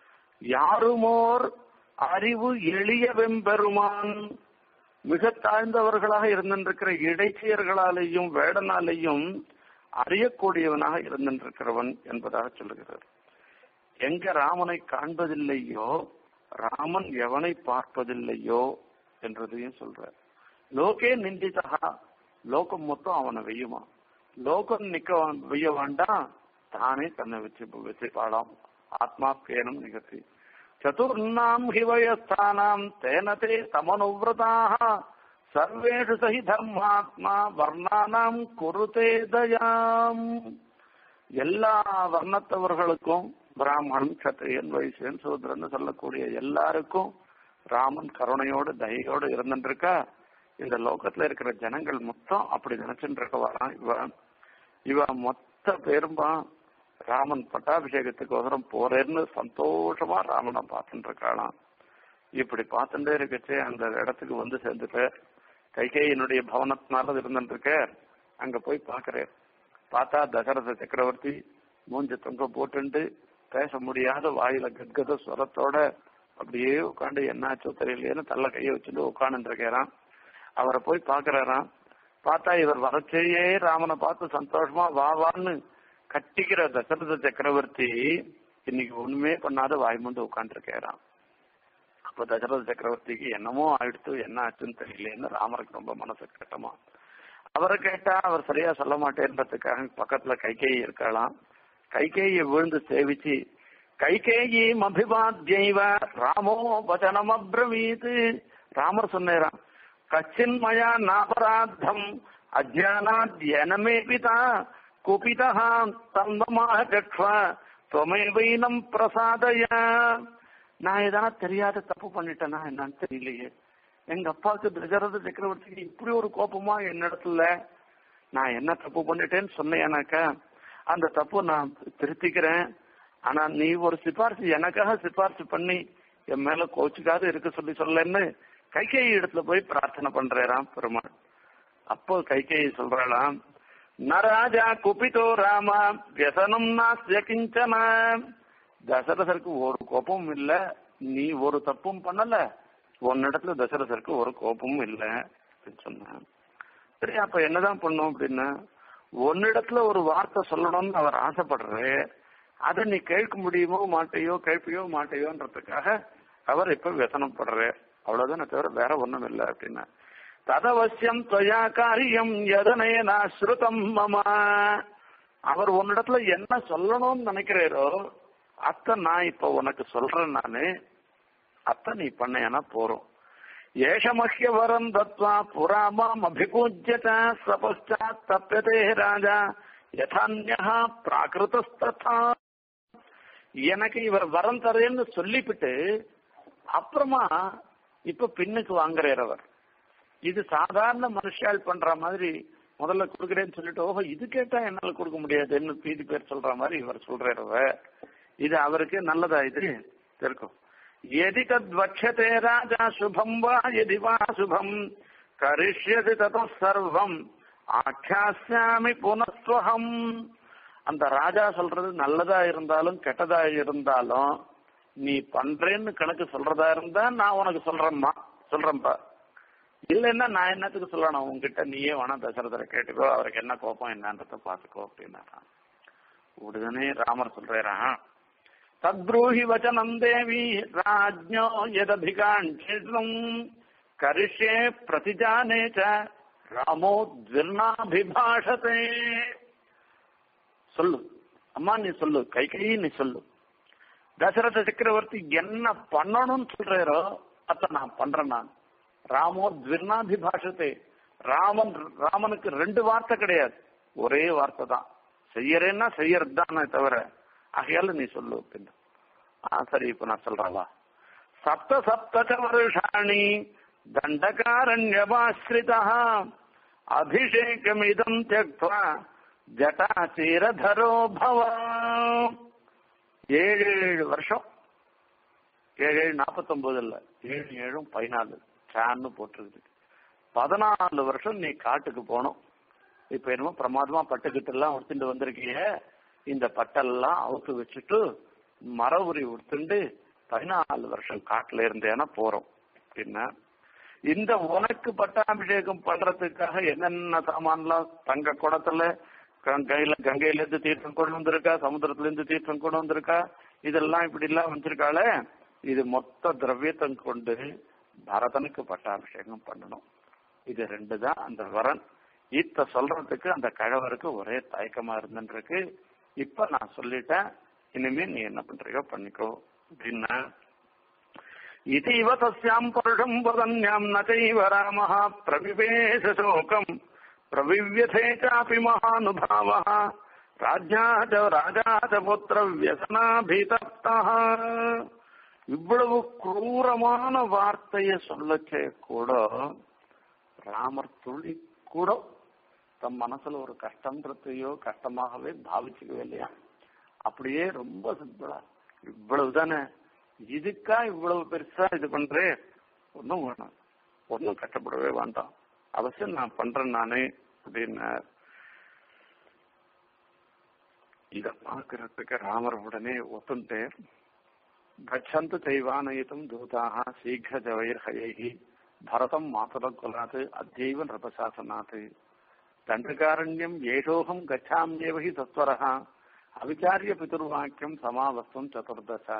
யாருமோர் அறிவு எளிய வெம்பெருமான் மிக தாழ்ந்தவர்களாக இருந்திருக்கிற இடைச்சியர்களாலேயும் வேடனாலேயும் அறியக்கூடியவனாக இருந்திருக்கிறவன் என்பதாக சொல்லுகிறார் எங்க ராமனை காண்பதில்லையோ ராமன் எவனை பார்ப்பதில்லையோ என்றதையும் சொல்றார் லோகே நிந்திதா லோகம் மொத்தம் அவனை வெய்யுமா லோகம் நிக்க வெய்ய வேண்டாம் தானே தன்னை வச்சு வச்சு பாடாம் ஆத்மா பேனம் நிகழ்த்தி சதுர்ணாம் ஹிவயஸ்தானாம் தேனதே தமனுவிரதாக சர்வேஷு சகி தர்மாத்மா வர்ணானாம் குருதே தயாம் எல்லா வர்ணத்தவர்களுக்கும் பிராமணன் கத்திரியன் வைசியன் சூத்ரன் சொல்லக்கூடிய எல்லாருக்கும் ராமன் கருணையோடு தயையோடு இருந்துருக்கா இந்த லோகத்துல இருக்கிற ஜனங்கள் மொத்தம் அப்படி நினைச்சுட்டு இருக்கவாராம் இவன் இவ மொத்த பேருமா ராமன் பட்டாபிஷேகத்துக்கு போறேன்னு சந்தோஷமா ராமனை பார்த்துட்டு இருக்காளாம் இப்படி பார்த்துட்டே இருக்கச்சே அந்த இடத்துக்கு வந்து சேர்ந்துட்டு கைகேயினுடைய பவனத்தினால இருந்துட்டு இருக்க அங்க போய் பாக்குறேன் பார்த்தா தசரத சக்கரவர்த்தி மூஞ்ச தொங்க போட்டுண்டு பேச முடியாத வாயில கத்கத ஸ்வரத்தோட அப்படியே உட்காந்து என்னாச்சோ தெரியலையேன்னு தள்ள கைய வச்சுட்டு உட்காந்து இருக்கிறான் அவரை போய் பாக்குறாராம் பார்த்தா இவர் வரச்சேயே ராமனை பார்த்து சந்தோஷமா வா வான்னு கட்டிக்கிற தசரத சக்கரவர்த்தி இன்னைக்கு ஒண்ணுமே பண்ணாத வாய்மூண்டு உட்காந்து இருக்கிறான் அப்ப தசரத சக்கரவர்த்திக்கு என்னமோ ஆயிடுத்து என்ன ஆச்சுன்னு தெரியலேன்னு ராமருக்கு ரொம்ப மனசு கட்டமா அவரை கேட்டா அவர் சரியா சொல்ல மாட்டேன்றதுக்காக பக்கத்துல கைகேயி இருக்கலாம் கைகேயை விழுந்து சேவிச்சு கைகேயி அபிவாத்தியைவ ராமோ வச்சனம் அப்ரவீத் ராமர் சொன்னாராம் கச்சின் மயா நாபராத்தம் அஜானாத்யனமே பிதா குபிதா தந்தமாக கட்வ தொமைவைனம் பிரசாதய நான் எதனா தெரியாத தப்பு பண்ணிட்டேனா என்னன்னு தெரியலையே எங்க அப்பாவுக்கு தசரத சக்கரவர்த்திக்கு இப்படி ஒரு கோபமா என்னிடத்துல நான் என்ன தப்பு பண்ணிட்டேன்னு சொன்னேனாக்கா அந்த தப்பு நான் திருத்திக்கிறேன் ஆனா நீ ஒரு சிபாரிசு எனக்காக சிபாரிசு பண்ணி என் மேல கோச்சுக்காத இருக்க சொல்லி சொல்லன்னு கைகேயி இடத்துல போய் பிரார்த்தனை பண்றாராம் பெருமாள் அப்போ கைகேயி சொல்றாளாம் நராஜா குபிதோ ராமா வியசனம் நாஸ்ய கிஞ்சன தசரதருக்கு ஒரு கோபமும் இல்ல நீ ஒரு தப்பும் பண்ணல உன்னிடத்துல தசரதருக்கு ஒரு கோபமும் இல்ல அப்படின்னு சொன்னான் சரி அப்ப என்னதான் பண்ணும் அப்படின்னா உன்னிடத்துல ஒரு வார்த்தை சொல்லணும்னு அவர் ஆசைப்படுறாரு அதை நீ கேட்க முடியுமோ மாட்டையோ கேட்பியோ மாட்டையோன்றதுக்காக அவர் இப்ப व्यसனப்படுறாரு அவ்வளவுதானே தவிர வேற ஒண்ணும் இல்லை அப்படின்னா ததவசியம் தொயா காரியம் எதனேனா ஸ்ருதம் மம அவர் உன்னிடத்துல என்ன சொல்லணும்னு நினைக்கிறாரோ அத்த நான் இப்ப உனக்கு சொல்றேன் நானு அத்த நீ பண்ணேனா போறோம் ஏஷமஹ்ய வரம் தத்வா புராமாம் அபிபூஜ்யத சபஷ்டாத் தப்பியதே ராஜா யதான்யா பிராகிருதஸ்ததா எனக்கு இவர் வரம் தரேன்னு சொல்லிவிட்டு அப்புறமா இப்ப பின்னுக்கு வாங்குறார் அவர் இது சாதாரண மனுஷால் பண்ற மாதிரி முதல்ல கொடுக்குறேன்னு சொல்லிட்டு ஓஹோ இது கேட்டா என்னால கொடுக்க முடியாதுன்னு பீதி பேர் சொல்ற மாதிரி இவர் சொல்றாரு இது அவருக்கு நல்லதா இது இருக்கும் எதி தத் வட்சதே ராஜா சுபம் வா எதி வா சுபம் கரிஷ்யதி தத சர்வம் ஆக்கியாசாமி புனஸ்வகம் அந்த ராஜா சொல்றது நல்லதா இருந்தாலும் கெட்டதா இருந்தாலும் நீ பண்றேன்னு கணக்கு சொல்றதா இருந்தா நான் உனக்கு சொல்றேம்மா சொல்றேன்ப்பா இல்லைன்னா நான் என்னத்துக்கு சொல்லணும் உங்ககிட்ட நீயே வேணா தசரதரை கேட்டுக்கோ அவருக்கு என்ன கோபம் என்னன்றத பாத்துக்கோ அப்படின்னா உடனே ராமர் சொல்றாராம் தத்ரூஹி வச்சனம் தேவி ராஜ்ஞோ எதபிகாண்டிதம் கரிஷ்யே பிரதிஜானே ச ராமோ துர்ணாபிபாஷதே சொல்லு அம்மா நீ சொல்லு கை கை நீ சொல்லு தசரத சக்கரவர்த்தி என்ன பண்ணணும்னு சொல்றாரோ அத நான் பண்றேன் நான் ராமோ துர்ணாபிபாஷத்தே ராமன் ராமனுக்கு ரெண்டு வார்த்தை கிடையாது ஒரே வார்த்தை தான் செய்யறேன்னா செய்யறது தானே தவிர ஆகையால நீ சொல்லு அப்படின்னு ஆ சரி இப்ப நான் சொல்றவா சப்த சப்தக வருஷாணி தண்டகாரண்யமாஸ்ரிதா அபிஷேகமிதம் தியக்வா ஜட்டாச்சீரதரோ பவ ஏழு ஏழு வருஷம் ஏழு ஏழு நாற்பத்தொன்பது இல்ல ஏழு ஏழும் பதினாலு சான்னு போட்டிருக்குது பதினாலு வருஷம் நீ காட்டுக்கு போகணும் இப்ப என்னமோ பிரமாதமா பட்டுக்கிட்டு எல்லாம் உடுத்துட்டு வந்திருக்கீங்க இந்த பட்டெல்லாம் அவுத்து வச்சுட்டு மர உரி உடுத்துண்டு பதினாலு வருஷம் காட்டுல இருந்தேன்னா போறோம் அப்படின்னா இந்த உனக்கு பட்டாபிஷேகம் பண்றதுக்காக என்னென்ன சாமான்லாம் தங்க குடத்துல கங்கையில கங்கையில இருந்து தீர்த்தம் கொண்டு வந்திருக்கா சமுத்திரத்துல இருந்து தீர்த்தம் கொண்டு வந்திருக்கா இதெல்லாம் இப்படி எல்லாம் வச்சிருக்காளே இது மொத்த திரவியத்தை கொண்டு பரதனுக்கு பட்டாபிஷேகம் பண்ணணும் இது ரெண்டு தான் அந்த வரன் இத்த சொல்றதுக்கு அந்த கழவருக்கு ஒரே தயக்கமா இருந்துருக்கு இப்ப நான் சொல்லிட்டேன் இனிமே நீ என்ன பண்றியோ பண்ணிக்கோ அப்படின்னா इतीव तस्याम् परुषम् वदन्याम् न चैव रामः प्रविवेश शोकम् प्रविव्यथे चापि महानुभावः ராஜா ச ராஜா ச புத்திர வியசனாபீதப்தः இவ்வளவு குரூரமான வார்த்தையை சொல்லச்சே கூட ராமர் துளி கூட தம் மனசுல ஒரு கஷ்டன்றதையோ கஷ்டமாகவே பாவிச்சுக்கவே இல்லையா அப்படியே ரொம்ப சிம்பிளா இவ்வளவுதானே இதுக்கா இவ்வளவு பெருசா இது பண்றே ஒன்னும் வேணாம் ஒன்னும் கஷ்டப்படவே வேண்டாம் அவசியம் நான் பண்றேன் நானே அப்படின்னு இத பாக்குறதுக்கு ராமர் உடனே ஒத்துண்டு கச்சந்து தெய்வானயித்தும் தூதாக சீக்கிர ஜவைர்ஹயைஹி பரதம் மாதர குலாத் அத்தியவ நிருபசாசனாத் தண்டகாரண்யம் ஏஷோகம் கச்சாமியேவ ஹி சத்வரः அவிச்சாரிய பிதுர்வாக்கியம் சமாவஸ்தம் சதுர்தசா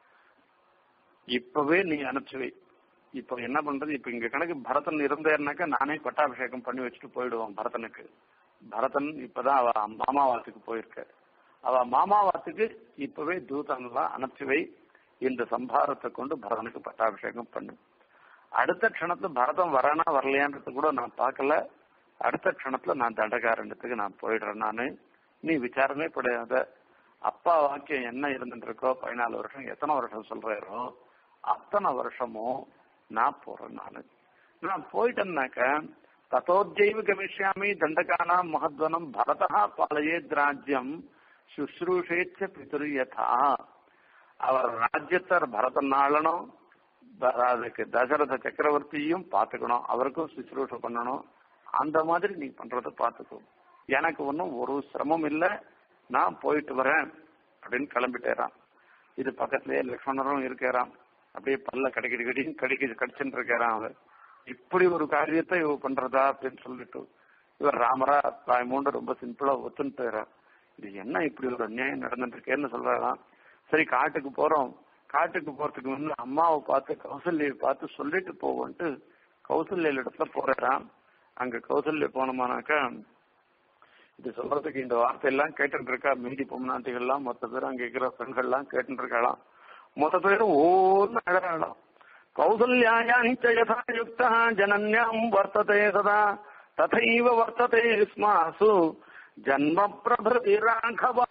இப்பவே நீ அனுப்பிச்சு வை இப்ப என்ன பண்றது இப்ப இங்க கணக்கு பரதன் இருந்தேன்னாக்கா நானே பட்டாபிஷேகம் பண்ணி வச்சுட்டு போயிடுவான் பரதனுக்கு பரதன் இப்பதான் அவ மாமாவாத்துக்கு போயிருக்க அவ மாமாவாத்துக்கு இப்பவே தூதன்லாம் அனுப்பிச்சு வை இந்த சம்பாரத்தை கொண்டு பரதனுக்கு பட்டாபிஷேகம் பண்ணு அடுத்த க்ஷணத்துல பரதம் வரானா வரலையான்றது கூட நான் பார்க்கல அடுத்த க்ஷணத்துல நான் தண்டகாரண்யத்துக்கு நான் போயிடுறேன் நானு நீ விசாரமே படாத அப்பா வாக்கியம் என்ன இருந்துட்டு இருக்கோ பதினாலு வருஷம் எத்தனை வருஷம் சொல்றாரோ அத்தனை வருஷமும் நான் போறேன் நானு நான் போயிட்டேன்னாக்க தத்தோஜைவ கமிஷ்யாமி தண்டகானாம் மகத்வனம் பரதா பாலயேத் ராஜ்யம் சுஷ்ரூஷேச்ச பிதுரியதா அவர் ராஜ்யத்தை பரதன் ஆளணும் அதுக்கு தசரத சக்கரவர்த்தியும் பாத்துக்கணும் அவருக்கும் சுஷ்ரூஷ பண்ணணும் அந்த மாதிரி நீ பண்றத பாத்துக்கோ எனக்கு ஒன்றும் ஒரு சிரமம் இல்லை நான் போயிட்டு வரேன் அப்படின்னு கிளம்பிட்டேறான் இது பக்கத்திலேயே லக்ஷ்மணரும் இருக்கிறான் அப்படியே பல்ல கடிக்கடி கடி கடிக்க கடிச்சுட்டு இருக்கிறான் அவர் இப்படி ஒரு காரியத்தை இவ பண்றதா அப்படின்னு சொல்லிட்டு இவர் ராமரா தாய்மூண்டு ரொம்ப சிம்பிளா ஒத்துன்னு இது என்ன இப்படி ஒரு அநியாயம் நடந்துட்டு இருக்கேன்னு சொல்றாராம் சரி காட்டுக்கு போறோம் காட்டுக்கு போறதுக்கு முன்ன அம்மாவை பார்த்து கௌசல்யை பார்த்து சொல்லிட்டு போவோன்ட்டு கௌசல்ய இடத்துல போறான் அங்க கௌசல்ய போனோமானாக்கா இது சொல்றதுக்கு இந்த வார்த்தையெல்லாம் கேட்டுட்டு இருக்கா மீதி பொம்னாட்டிகள்லாம் மொத்த பேரும் அங்க இருக்கிற பெண்கள்லாம் கேட்டுட்டு இருக்கலாம் மொத்த பேரும் ஓன்னு அழறாளாம் கௌசல்யாயாஞ்ச யதா யுக்தா ஜனன்யாம் வர்த்ததே சதா ததைவ வர்த்ததே ஸ்மாசு ஜன்ம பிரபிருதி ராഘவா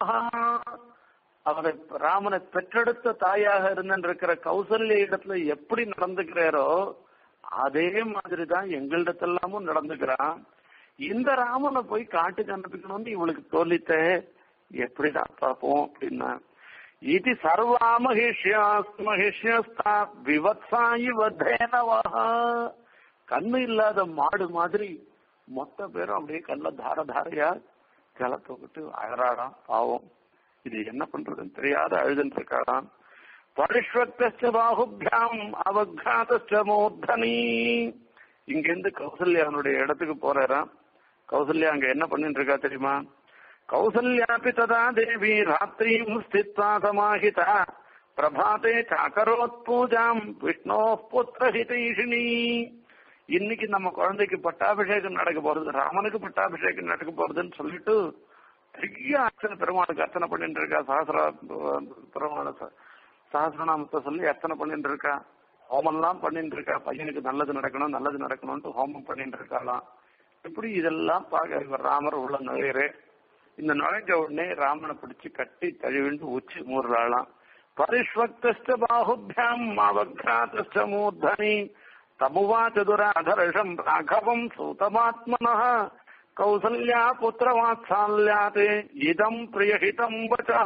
அவரை ராமனை பெற்றெடுத்த தாயாக இருந்திருக்கிற கௌசல்ய இடத்துல எப்படி நடந்துக்கிறாரோ அதே மாதிரி தான் எங்களிடத்தெல்லாமும் நடந்துக்கிறான் இந்த ராமனை போய் காட்டுக்கு அனுப்பிக்கணும்னு இவளுக்கு தோல்லித்த எப்படிதான் பார்ப்போம் அப்படின்னா இது சர்வா மகிஷ்யாஸ் மகிஷ்யஸ்தா விவத்சாயி வத்தேனவா கண்ணு இல்லாத மாடு மாதிரி மொத்த பேரும் அப்படியே கல்ல தார தாரையா கிளத்துக்கிட்டு அழறாடாம் பாவம் இது என்ன பண்றதுன்னு தெரியாத அழுதுன்னு இருக்காராம் பரிஷ்வக்த பாகுபியாம் அவகாத மூர்தனி இங்கிருந்து கௌசல்யானுடைய இடத்துக்கு போறாராம் கௌசல்யா அங்க என்ன பண்ணிட்டு இருக்கா தெரியுமா கௌசல்யாபி ததா தேவி ராத்திரியும் ஸ்தித்வா சமாஹிதா பிரபாதே சாக்கரோத் பூஜாம் விஷ்ணோ புத்திரஹிதைஷினி இன்னைக்கு நம்ம குழந்தைக்கு பட்டாபிஷேகம் நடக்க போறது ராமனுக்கு பட்டாபிஷேகம் நடக்க போறதுன்னு சொல்லிட்டு பெரிய அர்ச்சனை பெருமாளுக்கு அர்ச்சனை பண்ணிட்டு இருக்கா சஹசிர பெருமாள சஹசிரநாமத்தை சொல்லி அர்ச்சனை பண்ணிட்டு இருக்கா ஹோமம்லாம் பண்ணிட்டு இருக்கா பையனுக்கு நல்லது நடக்கணும் நல்லது நடக்கணும்னு ஹோமம் பண்ணிட்டு இருக்காளாம் இப்படி இதெல்லாம் பார்க்க இவர் ராமர் உள்ள நுழையறே இந்த நுழைஞ்ச உடனே ராமனை பிடிச்சு கட்டி தழுவிண்டு உச்சி மூடுறாளாம் பரிஷ்வக்த பாகுபியாம் அவக்ராத்த மூர்தனி தமுவாச்ச துராதர்ஷம் ராഘவம் சூதமாத்மன கௌசல்யா புத்திரவாத்சால்யாத் இதம் பிரியஹிதம் வச்சா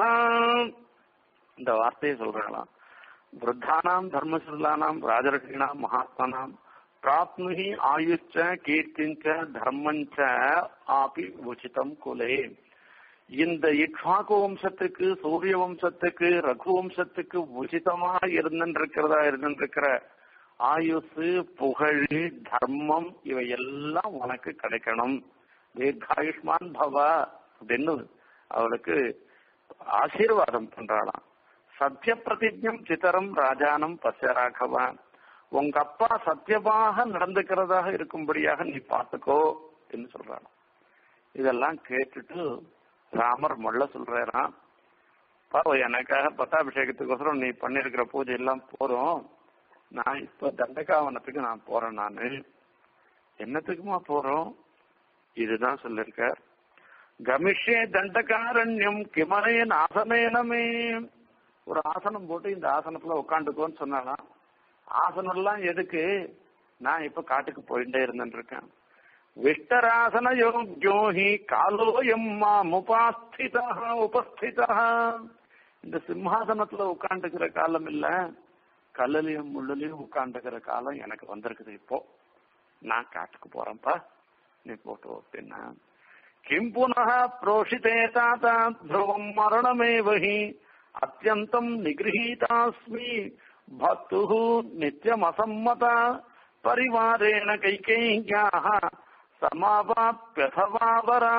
இந்த வார்த்தையை சொல்றாங்களாம் விருத்தானாம் தர்மசுல்லானாம் ராஜரஷீனாம் மகாத்மனாம் பிராப்னுகி ஆயுச்ச கீர்த்திஞ்ச தர்மஞ்ச ஆபி உச்சிதம் குலே இந்த இக்ஷாக்கு வம்சத்துக்கு சூரிய வம்சத்துக்கு ரகு வம்சத்துக்கு உச்சிதமா இருந்துருக்கிறதா இருந்துருக்கிற ஆயுசு புகழ் தர்மம் இவை எல்லாம் உனக்கு கிடைக்கணும் தீர்காயுஷ்மான் பவா அப்படின்னு அவளுக்கு ஆசீர்வாதம் பண்றாளாம் சத்திய பிரதிஜம் சித்தரம் ராஜானம் பச ராகவா உங்க அப்பா சத்தியமாக நடந்துக்கிறதாக இருக்கும்படியாக நீ பார்த்துக்கோ என்று சொல்றான் இதெல்லாம் கேட்டுட்டு ராமர் மொள்ள சொல்றாராம் பாவம் எனக்காக பட்டாபிஷேகத்துக்கோசரம் நீ பண்ணிருக்கிற பூஜை எல்லாம் போறோம் நான் இப்ப தண்டகாவனத்துக்கு நான் போறேன் நானு என்னத்துக்குமா போறோம் இதுதான் சொல்லிருக்கார் கமிஷே தண்டகாரண்யம் கிமனேன் ஆசனேனமே ஒரு ஆசனம் போட்டு இந்த ஆசனத்துல உட்காந்துக்கோன்னு சொன்னாலாம் ஆசனம் எல்லாம் எதுக்கு நான் இப்ப காட்டுக்கு போயிட்டே இருந்துட்டு இருக்கேன் விஷ்டராசன யோகி காலோயம் முபாஸ்திதா உபஸ்திதா இந்த சிம்ஹாசனத்துல உட்காந்துக்கிற காலம் இல்ல கல்லுலயும் முள்ளுலயும் உட்காந்துக்கிற காலம் எனக்கு வந்திருக்குது இப்போ நான் காட்டுக்கு போறேன்ப்பா நீ போட்டு அப்படின்னா கிம் புனः प्रोषिते तात ध्रुवम् मरणमेव हि अत्यन्तम् निगृहीतास्मि भक्तुः नित्यमसम्मता परिवारेण कैकेय्याः சமாபாப்பியதவாவரா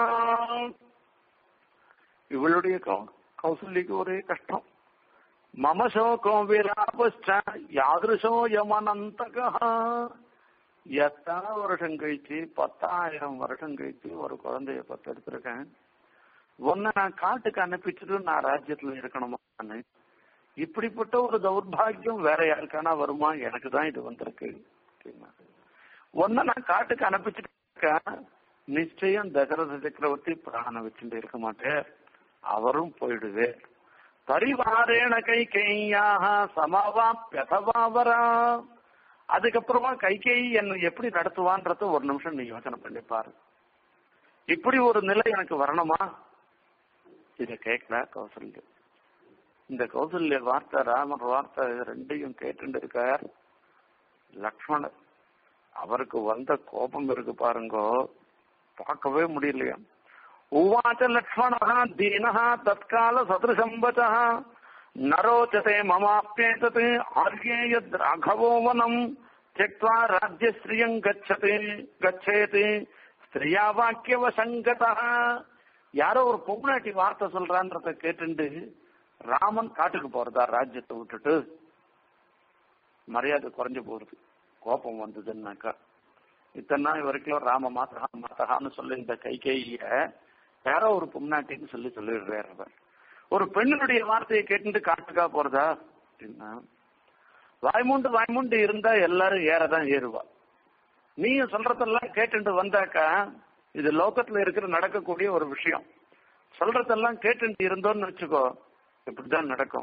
இவளுடைய கௌசல்யக்கு ஒரே கஷ்டம் மம சோகம் விராபஸ்ட யாதிருஷோ யமனந்தகா எத்தனை வருஷம் கழிச்சு பத்தாயிரம் வருஷம் கழிச்சு ஒரு குழந்தைய பத்து எடுத்திருக்கேன் ஒன்ன நான் காட்டுக்கு அனுப்பிச்சுட்டு நான் ராஜ்யத்துல இருக்கணுமா இப்படிப்பட்ட ஒரு தௌர்பாகியம் வேற யாருக்கானா வருமா எனக்கு தான் இது வந்திருக்கு ஒன்ன நான் காட்டுக்கு அனுப்பிச்சுட்டு இருக்கேன் நிச்சயம் தசரத சக்கரவர்த்தி பிராண வச்சுட்டு இருக்க மாட்டேன் அவரும் போயிடுவே பரிவாரேன கை கையாக சமாவாப்பியதவாவரா அதுக்கப்புறமா கைகேயி என்ன எப்படி நடத்துவான்றத ஒரு நிமிஷம் நீ யோசனை பண்ணி பாரு இப்படி ஒரு நிலை எனக்கு வரணுமா இத கேட்கல கௌசல்யா இந்த கௌசல்ய வார்த்தை ராமர் வார்த்தை இது ரெண்டையும் கேட்டு இருக்கார் லக்ஷ்மணர் அவருக்கு வந்த கோபம் இருக்கு பாருங்கோ பார்க்கவே முடியலையா உவாச்ச லக்ஷ்மணா தீனஹா தற்கால சதுருசம்பதா நரோச்சதே மமாப்பியேதத் ஆர்யேயத் ராഘவோ வனம் त्यक्त्वा राज्यश्रियम् गच्छते गच्छेत् ஸ்திரியா வாக்கியவ சங்கதா யாரோ ஒரு பொம்னாட்டி வார்த்தை சொல்றான்றத கேட்டுண்டு ராமன் காட்டுக்கு போறதா ராஜ்யத்தை விட்டுட்டு மரியாதை குறைஞ்சு போறது கோபம் வந்ததுன்னாக்கா இத்தனை நாள் வரைக்கும் ராம மாத்தகா மாத்தகான்னு சொல்லி இந்த கைகேய யாரோ ஒரு பொம்னாட்டின்னு சொல்லி சொல்லிடுறாரு அவர் ஒரு பெண்ணுடைய வார்த்தையை கேட்டுட்டு காட்டுக்கா போறதா அப்படின்னா வாய்மூண்டு வாய்மூண்டு இருந்தா எல்லாரும் ஏறதான் ஏறுவா நீயும் சொல்றதெல்லாம் கேட்டுட்டு வந்தாக்கா இது லோகத்துல இருக்கிற நடக்கக்கூடிய ஒரு விஷயம் சொல்றதெல்லாம் கேட்டுட்டு இருந்தோம்னு வச்சுக்கோ இப்படிதான் நடக்கும்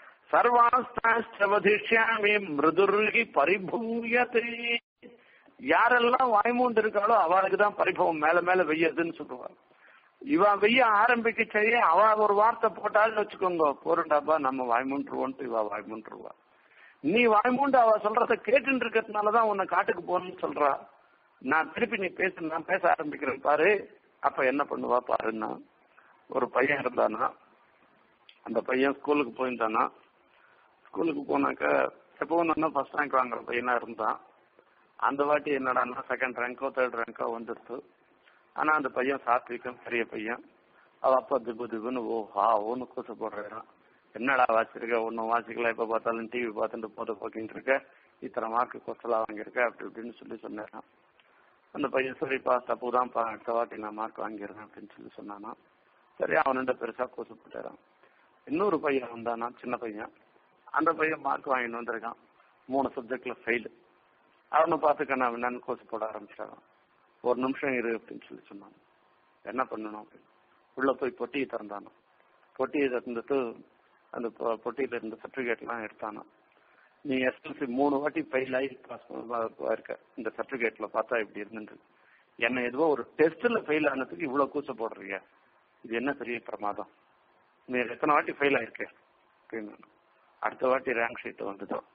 சர்வாஸ்தாமி மிருதுர்கி பரிபூயத்தை யாரெல்லாம் வாய்மூண்டு இருக்காளோ அவளுக்கு தான் பரிபவம் மேல மேல வெய்யதுன்னு சொல்லுவாங்க இவ வெய்ய ஆரம்பிக்க செய்ய அவ ஒரு வார்த்தை போட்டாள்னு வச்சுக்கோங்க போறண்டாப்பா நம்ம வாய்மூன்றுவோன்ட்டு இவ வாய்மூன்றுவா நீ வாய்மூண்டு அவ சொல்றத கேட்டுட்டு இருக்கிறதுனாலதான் உன்னை காட்டுக்கு போகணும்னு சொல்றா நான் திருப்பி நீ பேசு நான் பேச ஆரம்பிக்கிறேன் பாரு அப்ப என்ன பண்ணுவா பாருன்னா ஒரு பையன் இருந்தானா அந்த பையன் ஸ்கூலுக்கு போயிருந்தானா ஸ்கூலுக்கு போனாக்க எப்பவும் நல்லா ஃபர்ஸ்ட் ரேங்க் வாங்குற பையனா இருந்தான் அந்த வாட்டி என்னடான்னா செகண்ட் ரேங்கோ தேர்ட் ரேங்கோ வந்துடுச்சு ஆனா அந்த பையன் சாத்விகம் பெரிய பையன் அவ அப்பா திபு திபுன்னு ஓ ஹா ஓன்னு கூச போடுறான் என்னடா வாசிச்சிருக்க ஒன்னும் வாசிக்கல எப்ப பார்த்தாலும் டிவி பார்த்துட்டு போட்டு போக்கிட்டு இருக்க இத்தனை மார்க்கு கொஸ்டலா வாங்கியிருக்க அப்படி இப்படின்னு சொல்லி சொன்னாரான் அந்த பையன் சரிப்பா தப்பு தான்ப்பா அடுத்த வாட்டி நான் மார்க் வாங்கிடுறேன் அப்படின்னு சொல்லி சொன்னானா சரி அவன்கிட்ட பெருசா கூச போட்டாரான் இன்னொரு பையன் வந்தானா சின்ன பையன் அந்த பையன் மார்க் வாங்கிட்டு வந்திருக்கான் மூணு சப்ஜெக்ட்ல ஃபெயிலு அவனை பார்த்து கண்ணா என்னன்னு கோச்சு போட ஆரம்பிச்சாரான் ஒரு நிமிஷம் இரு அப்படின்னு சொல்லி சொன்னான் என்ன பண்ணணும் அப்படின்னு உள்ள போய் பொட்டியை திறந்தானோ பொட்டியை திறந்துட்டு அந்த பொ- பொட்டியில இருந்த சர்டிபிகேட் எல்லாம் எடுத்தானா நீ எஸ்எல்சி மூணு வாட்டி ஃபெயில் ஆகி பாஸ் இருக்க இந்த சர்டிபிகேட்ல பார்த்தா இப்படி இருந்துட்டு என்ன எதுவோ ஒரு டெஸ்ட்ல ஃபெயில் ஆனதுக்கு இவ்வளவு கூச்ச போடுறீங்க இது என்ன பெரிய பிரமாதம் நீ எத்தனை வாட்டி ஃபெயில் ஆயிருக்க அப்படின்னு அடுத்த வாட்டி ரேங்க் ஷீட் வந்துட்டோம்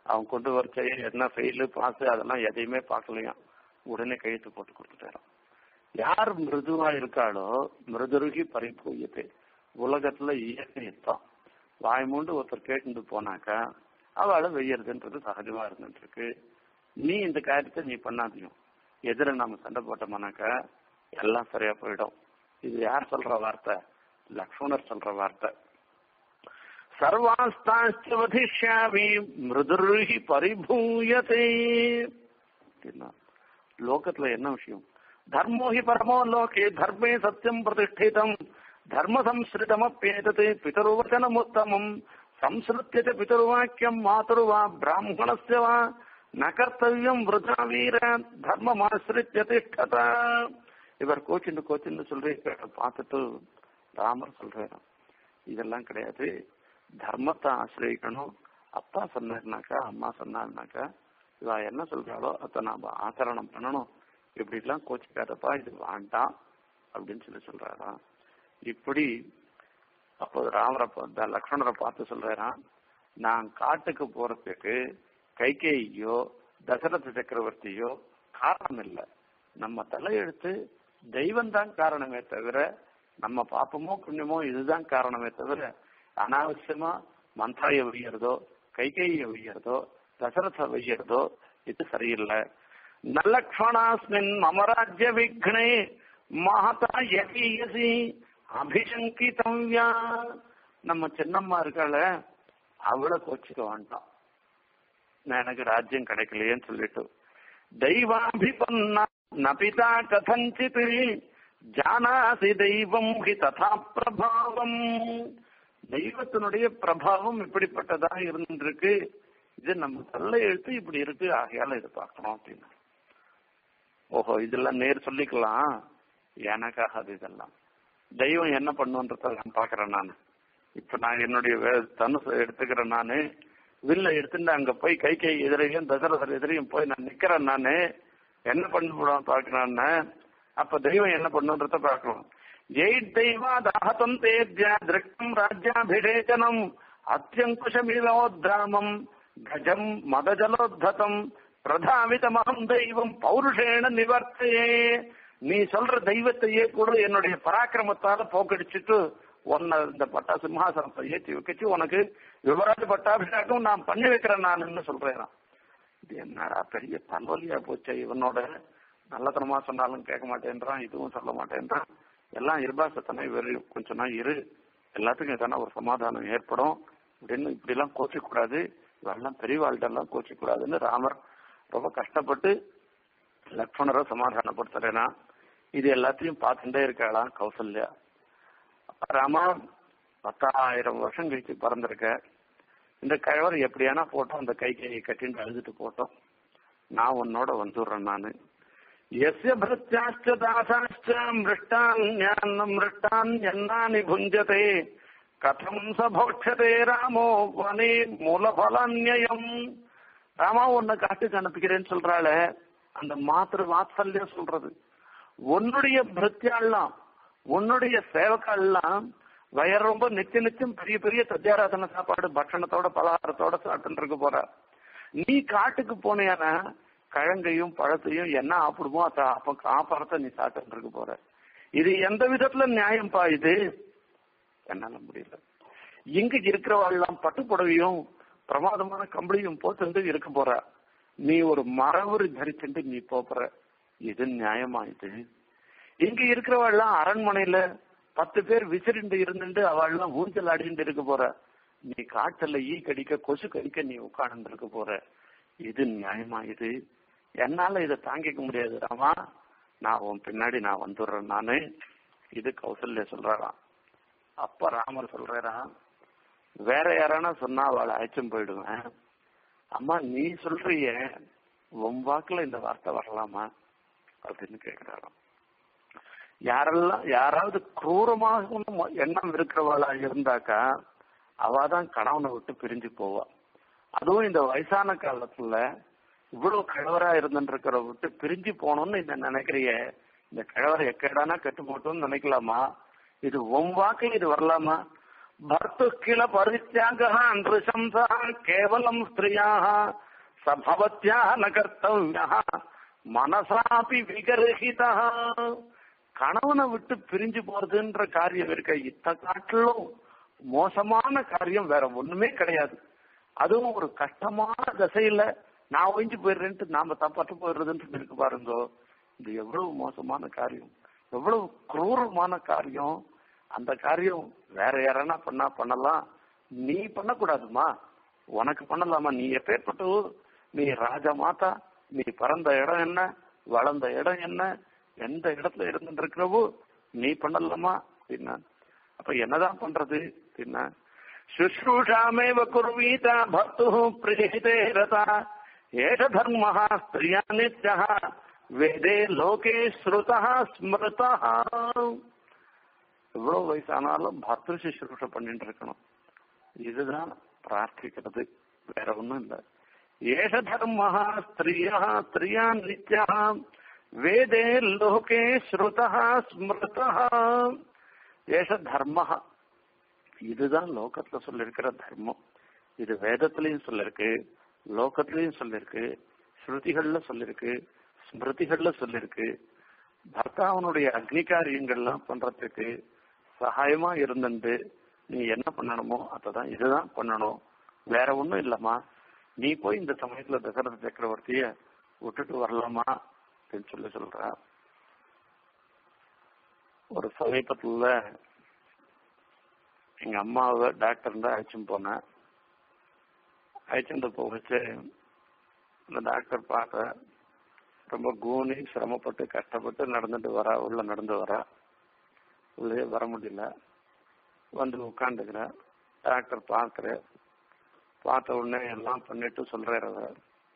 அவன் கொண்டு வர என்ன ஃபெயிலு பாஸ் அதெல்லாம் எதையுமே பார்க்கலையாம் உடனே கையெழுத்து போட்டு கொடுத்துட்டாராம் யார் மிருதுவா இருக்காளோ மிருதுருகி பரிபூயத்தை உலகத்துல இயற்கை யுத்தம் வாய் மூண்டு ஒருத்தர் கேட்டு போனாக்கா அவளை வெய்யறதுன்றது சகஜமா இருந்துட்டு இருக்கு நீ இந்த காரியத்தை நீ பண்ணாதையும் எதிர நம்ம சண்டை போட்டோம்னாக்கா எல்லாம் சரியா போயிடும் இது யார் சொல்ற வார்த்தை லக்ஷ்மணர் சொல்ற வார்த்தை சர்வாஸ்தாச்ச வதிஷ்யாமி மிருதுர்ஹி பரிபூயதே லோகத்துல என்ன விஷயம் தர்மோ ஹி பரமோ லோகே தர்மே சத்தியம் பிரதிஷ்டிதம் தர்ம சம்ஸ்ருதமப்பேதத் பிதருவச்சனமுத்தமம் சம்ஸ்ருத்தியத பிதருவாக்கியம் மாதுருவா பிராமணஸ்ய வா ந கர்த்தவியம் விருதா வீர தர்மமாசிரித்ய திஷ்டத இவர் கோச்சின்னு கோச்சின்னு சொல்லி பார்த்துட்டு ராமர் சொல்றாரு இதெல்லாம் கிடையாது தர்மத்தை ஆசிரியக்கணும் அப்பா சொன்னாருனாக்கா அம்மா சொன்னாருனாக்கா இவ என்ன சொல்றாளோ அதை நாம ஆச்சரணம் பண்ணணும் இப்படி எல்லாம் கோச்சிக்காதப்பா இது வேண்டாம் அப்படின்னு சொல்லி சொல்றாராம் இப்படி அப்போ ராமரை பா- லக்ஷ்மணரை பார்த்து சொல்றாராம் நான் காட்டுக்கு போறதுக்கு கைகேயோ தசரத சக்கரவர்த்தியோ காரணம் இல்லை நம்ம தலையெழுத்து தெய்வம் தான் காரணமே தவிர நம்ம பாப்பமோ புண்ணியமோ இதுதான் காரணமே தவிர அனாவசியமா மந்தாய வையறதோ கைகைய வையறதோ தசரத வையறதோ இது சரியில்லை நலக்ஷ்மணாஸ்மின் மமராஜ்ய விக்னே மகதா யகீயசி அபிசங்கிதவ்யா நம்ம சின்னம்மா இருக்காள அவளை கோச்சிக்க வேண்டாம் நான் எனக்கு ராஜ்யம் கிடைக்கலையேன்னு சொல்லிட்டு தெய்வாபிபன்னா நபிதா கதஞ்சித் ஜானாசி தெய்வம் ஹி ததா பிரபாவம் தெய்வத்தினுடைய பிரபாவம் இப்படிப்பட்டதா இருந்திருக்கு இது நம்ம தள்ள எழுத்து இப்படி இருக்கு ஆகையால இதை பார்க்கணும் அப்படின்னு ஓஹோ இதெல்லாம் நேர் சொல்லிக்கலாம் எனக்காகாது இதெல்லாம் தெய்வம் என்ன பண்ணுன்றத நான் பாக்குறேன் நான் இப்ப நான் என்னுடைய வே- தனுசை எடுத்துக்கிறேன் நானு வில்ல எடுத்துட்டு அங்க போய் கை கை எதிரையும் தசரதர் எதிரையும் போய் நான் நிக்கிறேன் நானு என்ன பண்ண பாக்குறேன்னு அப்ப தெய்வம் என்ன பண்ணுன்றத பார்க்கணும் ஜெய் தெய்வா தாஹதம் தேஜ்யா திருஷ்டம் ராஜ்யாபிஷேகனம் அத்தியங்குஷமிலோத்ராமம் கஜம் மதஜலோத்ததம் பிரதாவிதமகம் தெய்வம் பௌருஷேன நிவர்த்தையே நீ சொல்ற தெய்வத்தையே கூட என்னுடைய பராக்கிரமத்தால போக்கடிச்சிட்டு உன்னை இந்த பட்டா சிம்ஹாசனத்தை ஏற்றி வைக்கச்சு உனக்கு யுவராஜ பட்டாபிஷேகம் நான் பண்ணி வைக்கிறேன் நான் சொல்றேன் இது என்னடா பெரிய தலைவலியா போச்சு இவனோட நல்லத்தனமா சொன்னாலும் கேட்க மாட்டேன்றான் இதுவும் சொல்ல மாட்டேன்றான் எல்லாம் இருபாசத்தனை வெறி கொஞ்ச நாள் இரு எல்லாத்துக்கும் எதனா ஒரு சமாதானம் ஏற்படும் அப்படின்னு இப்படி எல்லாம் கோச்சிக்க கூடாது இவெல்லாம் பெரியவாள்கிட்ட எல்லாம் கோச்சிக்க கூடாதுன்னு ராமர் ரொம்ப கஷ்டப்பட்டு லக்ஷ்மணரை சமாதானப்படுத்துறேனா இது எல்லாத்தையும் பார்த்துட்டே இருக்காளாம் கௌசல்யா அப்ப ராமா பத்தாயிரம் வருஷம் கழிச்சு பிறந்திருக்க இந்த கழவர் எப்படியானா போட்டோம் அந்த கை கையை கட்டிட்டு அழுதுட்டு போட்டோம் நான் உன்னோட வந்துடுறேன் நானு எஸ்ய பிருத்யாச்ச தாசாச்ச மிருஷ்டான் மிருஷ்டான் என்னானி புஞ்சதே கதம் ச போட்சதே ராமோ வனே மூலபலான்யம் ராமா உன்னை காட்டுக்கு அனுப்பிக்கிறேன்னு சொல்றாளே அந்த மாத்திரு வாத்சல்யம் சொல்றது உன்னுடைய பிருத்தியாலாம் உன்னுடைய சேவக்கால்லாம் வயர் ரொம்ப நிச்சய நிச்சயம் பெரிய பெரிய சத்தியாராதன சாப்பாடு பட்சணத்தோட பலகாரத்தோட சாப்பிட்டு இருக்க போற நீ காட்டுக்கு போனியானா கிழங்கையும் பழத்தையும் என்ன ஆப்பிடுமோ அத அப்ப ஆப்பாரத்தை நீ சாப்பிட்டு இருக்க போற இது எந்த விதத்துல நியாயம்பா இது என்னால முடியல இங்க இருக்கிறவாள்லாம் பட்டு புடவையும் பிரமாதமான கம்பளியும் போட்டு இருக்க போற நீ ஒரு மரவரு தரிச்சுட்டு நீ போற இது நியாயமா இது இங்க இருக்கிறவாள்லாம் அரண்மனையில பத்து பேர் விசிறிண்டு இருந்துட்டு அவள்லாம் ஊஞ்சல் ஆடிட்டு இருக்க போற நீ காட்டுல ஈ கடிக்க கொசு கடிக்க நீ உட்கார்ந்து இருக்க போற இது நியாயமா இது என்னால இதை தாங்கிக்க முடியாது ராமா நான் உன் பின்னாடி நான் வந்துடுறேன் நானு இது கௌசல்யா சொல்றாராம் அப்ப ராமர் சொல்றாராம் வேற யாரானா சொன்னா அவளை அழைச்சும் போயிடுவேன் அம்மா நீ சொல்றிய உன் வாக்குல இந்த வார்த்தை வரலாமா அப்படின்னு கேக்குறாராம் யாரெல்லாம் யாராவது குரூரமாக எண்ணம் இருக்கிறவளா இருந்தாக்கா அவாதான் கணவனை விட்டு பிரிஞ்சு போவா அதுவும் இந்த வயசான காலத்துல இவ்வளவு கிழவரா இருந்துருக்கிற விட்டு பிரிஞ்சு போகணும்னு இந்த நினைக்கிறிய இந்த கிழவரை எக்கேடானா கெட்டு போட்டோம்னு நினைக்கலாமா இது உன் வாக்குல இது வரலாமா பர்த்து கிள பரித்யாக நிருசம்சா கேவலம் ஸ்திரியா சபவத்யா ந கர்த்தவ்யா மனசாபி விகர்ஹிதா கணவனை விட்டு பிரிஞ்சு போறதுன்ற காரியம் இருக்க இத்த காட்டிலும் மோசமான காரியம் வேற ஒண்ணுமே கிடையாது அதுவும் ஒரு கஷ்டமான திசையில நான் ஒழிஞ்சு போயிடுறேன்ட்டு நாம தப்பட்டு போயிடுறதுன்ட்டு இருக்கு பாருங்க இது எவ்வளவு மோசமான காரியம் எவ்வளவு குரூரமான காரியம் அந்த காரியம் வேற யாரனா பண்ணா பண்ணலாம் நீ பண்ணக்கூடாதுமா உனக்கு பண்ணலாமா நீ எப்பேற்பட்டு நீ ராஜா மாதா நீ பிறந்த இடம் என்ன வளர்ந்த இடம் என்ன எந்த இடத்துல இருந்துட்டு இருக்கிறவோ நீ பண்ணலாமா அப்படின்னா அப்ப என்னதான் பண்றது அப்படின்னா சுஷ்ரூஷாமேவ குர்வீத பர்த்து பிரஜிதே ரதா ஏஷ தர்ம ஸ்திரியா நித்யா வேதே லோகே ஸ்ருதா ஸ்மிருதா எவ்வளவு வயசானாலும் பர்த்து சுஷ்ரூஷ பண்ணிட்டு இருக்கணும் இதுதான் பிரார்த்திக்கிறது வேற ஒண்ணும் இல்ல ஏஷ தர்ம ஸ்திரியா ஸ்திரியா நித்யா வேதே லோகே ஸ்ருதா ஸ்மிருதா ஏஷ தர்ம இதுதான் லோகத்துல சொல்லிருக்கிற தர்மம் இது வேதத்திலையும் சொல்லிருக்கு லோகத்திலையும் சொல்லிருக்கு ஸ்ருதிகள்ல சொல்லிருக்கு ஸ்மிருதிகள்ல சொல்லிருக்கு பர்த்தாவனுடைய அக்னி காரியங்கள்லாம் பண்றதுக்கு சகாயமா இருந்துட்டு நீ என்ன பண்ணணுமோ அததான் இதுதான் பண்ணணும் வேற ஒண்ணும் இல்லம்மா நீ போய் இந்த சமயத்துல தசரத சக்கரவர்த்திய விட்டுட்டு வரலாமா அப்படின்னு சொல்லி சொல்ற ஒரு சமீபத்துல எங்க அம்மாவை டாக்டர் தான் அழைச்சும் போனேன் அழைச்சிட்டு போகச்சு இந்த டாக்டர் பார்த்த ரொம்ப கூனி சிரமப்பட்டு கஷ்டப்பட்டு நடந்துட்டு வரா உள்ள நடந்து வரா உள்ளே வர முடியல வந்து உட்காந்துக்கிற டாக்டர் பார்க்குற பார்த்த உடனே எல்லாம் பண்ணிட்டு சொல்றாரு அவர்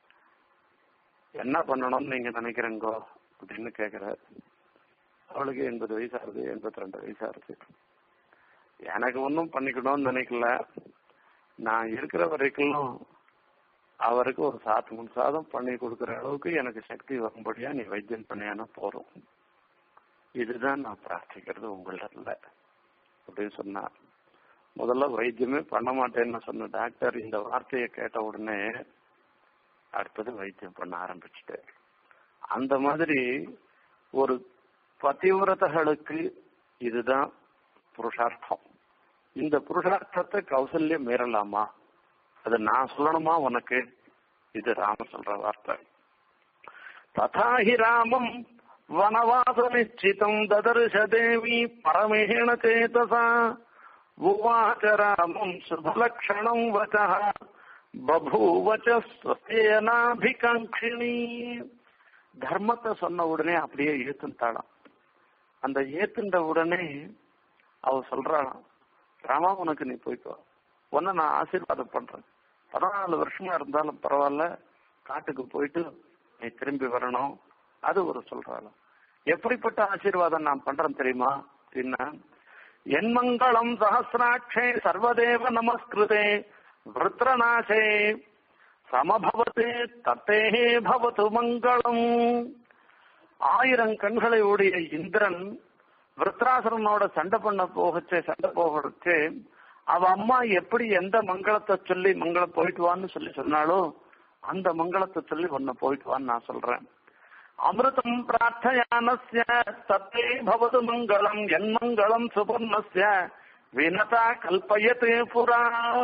என்ன பண்ணணும்னு நீங்க நினைக்கிறீங்கோ அப்படின்னு கேக்குற அவளுக்கு எண்பது வயசு ஆகுது எண்பத்தி ரெண்டு வயசு ஆகுது எனக்கு ஒன்றும் பண்ணிக்கணும்னு நினைக்கல நான் இருக்கிற வரைக்கும் அவருக்கு ஒரு சாத்து மூணு சாதம் பண்ணி கொடுக்குற அளவுக்கு எனக்கு சக்தி வரும்படியா நீ வைத்தியம் பண்ணியானா போறோம் இதுதான் நான் பிரார்த்திக்கிறது உங்கள்ட்ட அப்படின்னு சொன்னா முதல்ல வைத்தியமே பண்ண மாட்டேன்னு சொன்ன டாக்டர் இந்த வார்த்தையை கேட்ட உடனே அடுத்தது வைத்தியம் பண்ண ஆரம்பிச்சுட்டு அந்த மாதிரி ஒரு பதிவிரதகளுக்கு இதுதான் புருஷார்த்தம் இந்த புருஷார்த்தத்தை கௌசல்யம் மீறலாமா அது நான் சொல்லணுமா உனக்கு இது ராம சொல்ற வார்த்தை ததாஹி ராமம் வனவாச நிச்சிதம் ததர்ஷ தேவி பரமேண சேதசா உவாச்ச ராமம் சுபலக்ஷணம் வச்ச பபூவச்ச ஸ்வசேனாபிகாங்கிணி தர்மத்தை சொன்ன உடனே அப்படியே ஏத்துட்டாளாம் அந்த ஏத்துண்ட உடனே அவ சொல்றாளாம் ராமா உனக்கு நீ போய்க்கோ உன்ன நான் ஆசீர்வாதம் பண்றேன் பதினாலு வருஷமா இருந்தாலும் பரவாயில்ல காட்டுக்கு போயிட்டு நீ திரும்பி வரணும் அது ஒரு சொல்றாளாம் எப்படிப்பட்ட ஆசீர்வாதம் நான் பண்றேன் தெரியுமா அப்படின்னா என் மங்களம் சஹசிராட்சே சர்வதேவ நமஸ்கிருதே விருத்ரநாசே சமபவத்தே தத்தேஹே பவத்து மங்களம் ஆயிரம் கண்களை உடைய இந்திரன் விருத்ராசுரனோட சண்டை பண்ண போகச்சே சண்டை போகச்சே அவ அம்மா எப்படி எந்த மங்களத்தை சொல்லி மங்களம் போயிட்டு வான்னு சொல்லி சொன்னாலோ அந்த மங்களத்தை சொல்லி ஒன்ன போயிட்டு வான்னு நான் சொல்றேன் அமிர்தம் பிரார்த்தயானஸ்ய தத்தே பவது மங்களம் என் மங்களம் சுபர்ணஸ்ய வினதா கல்பயத்தே புரா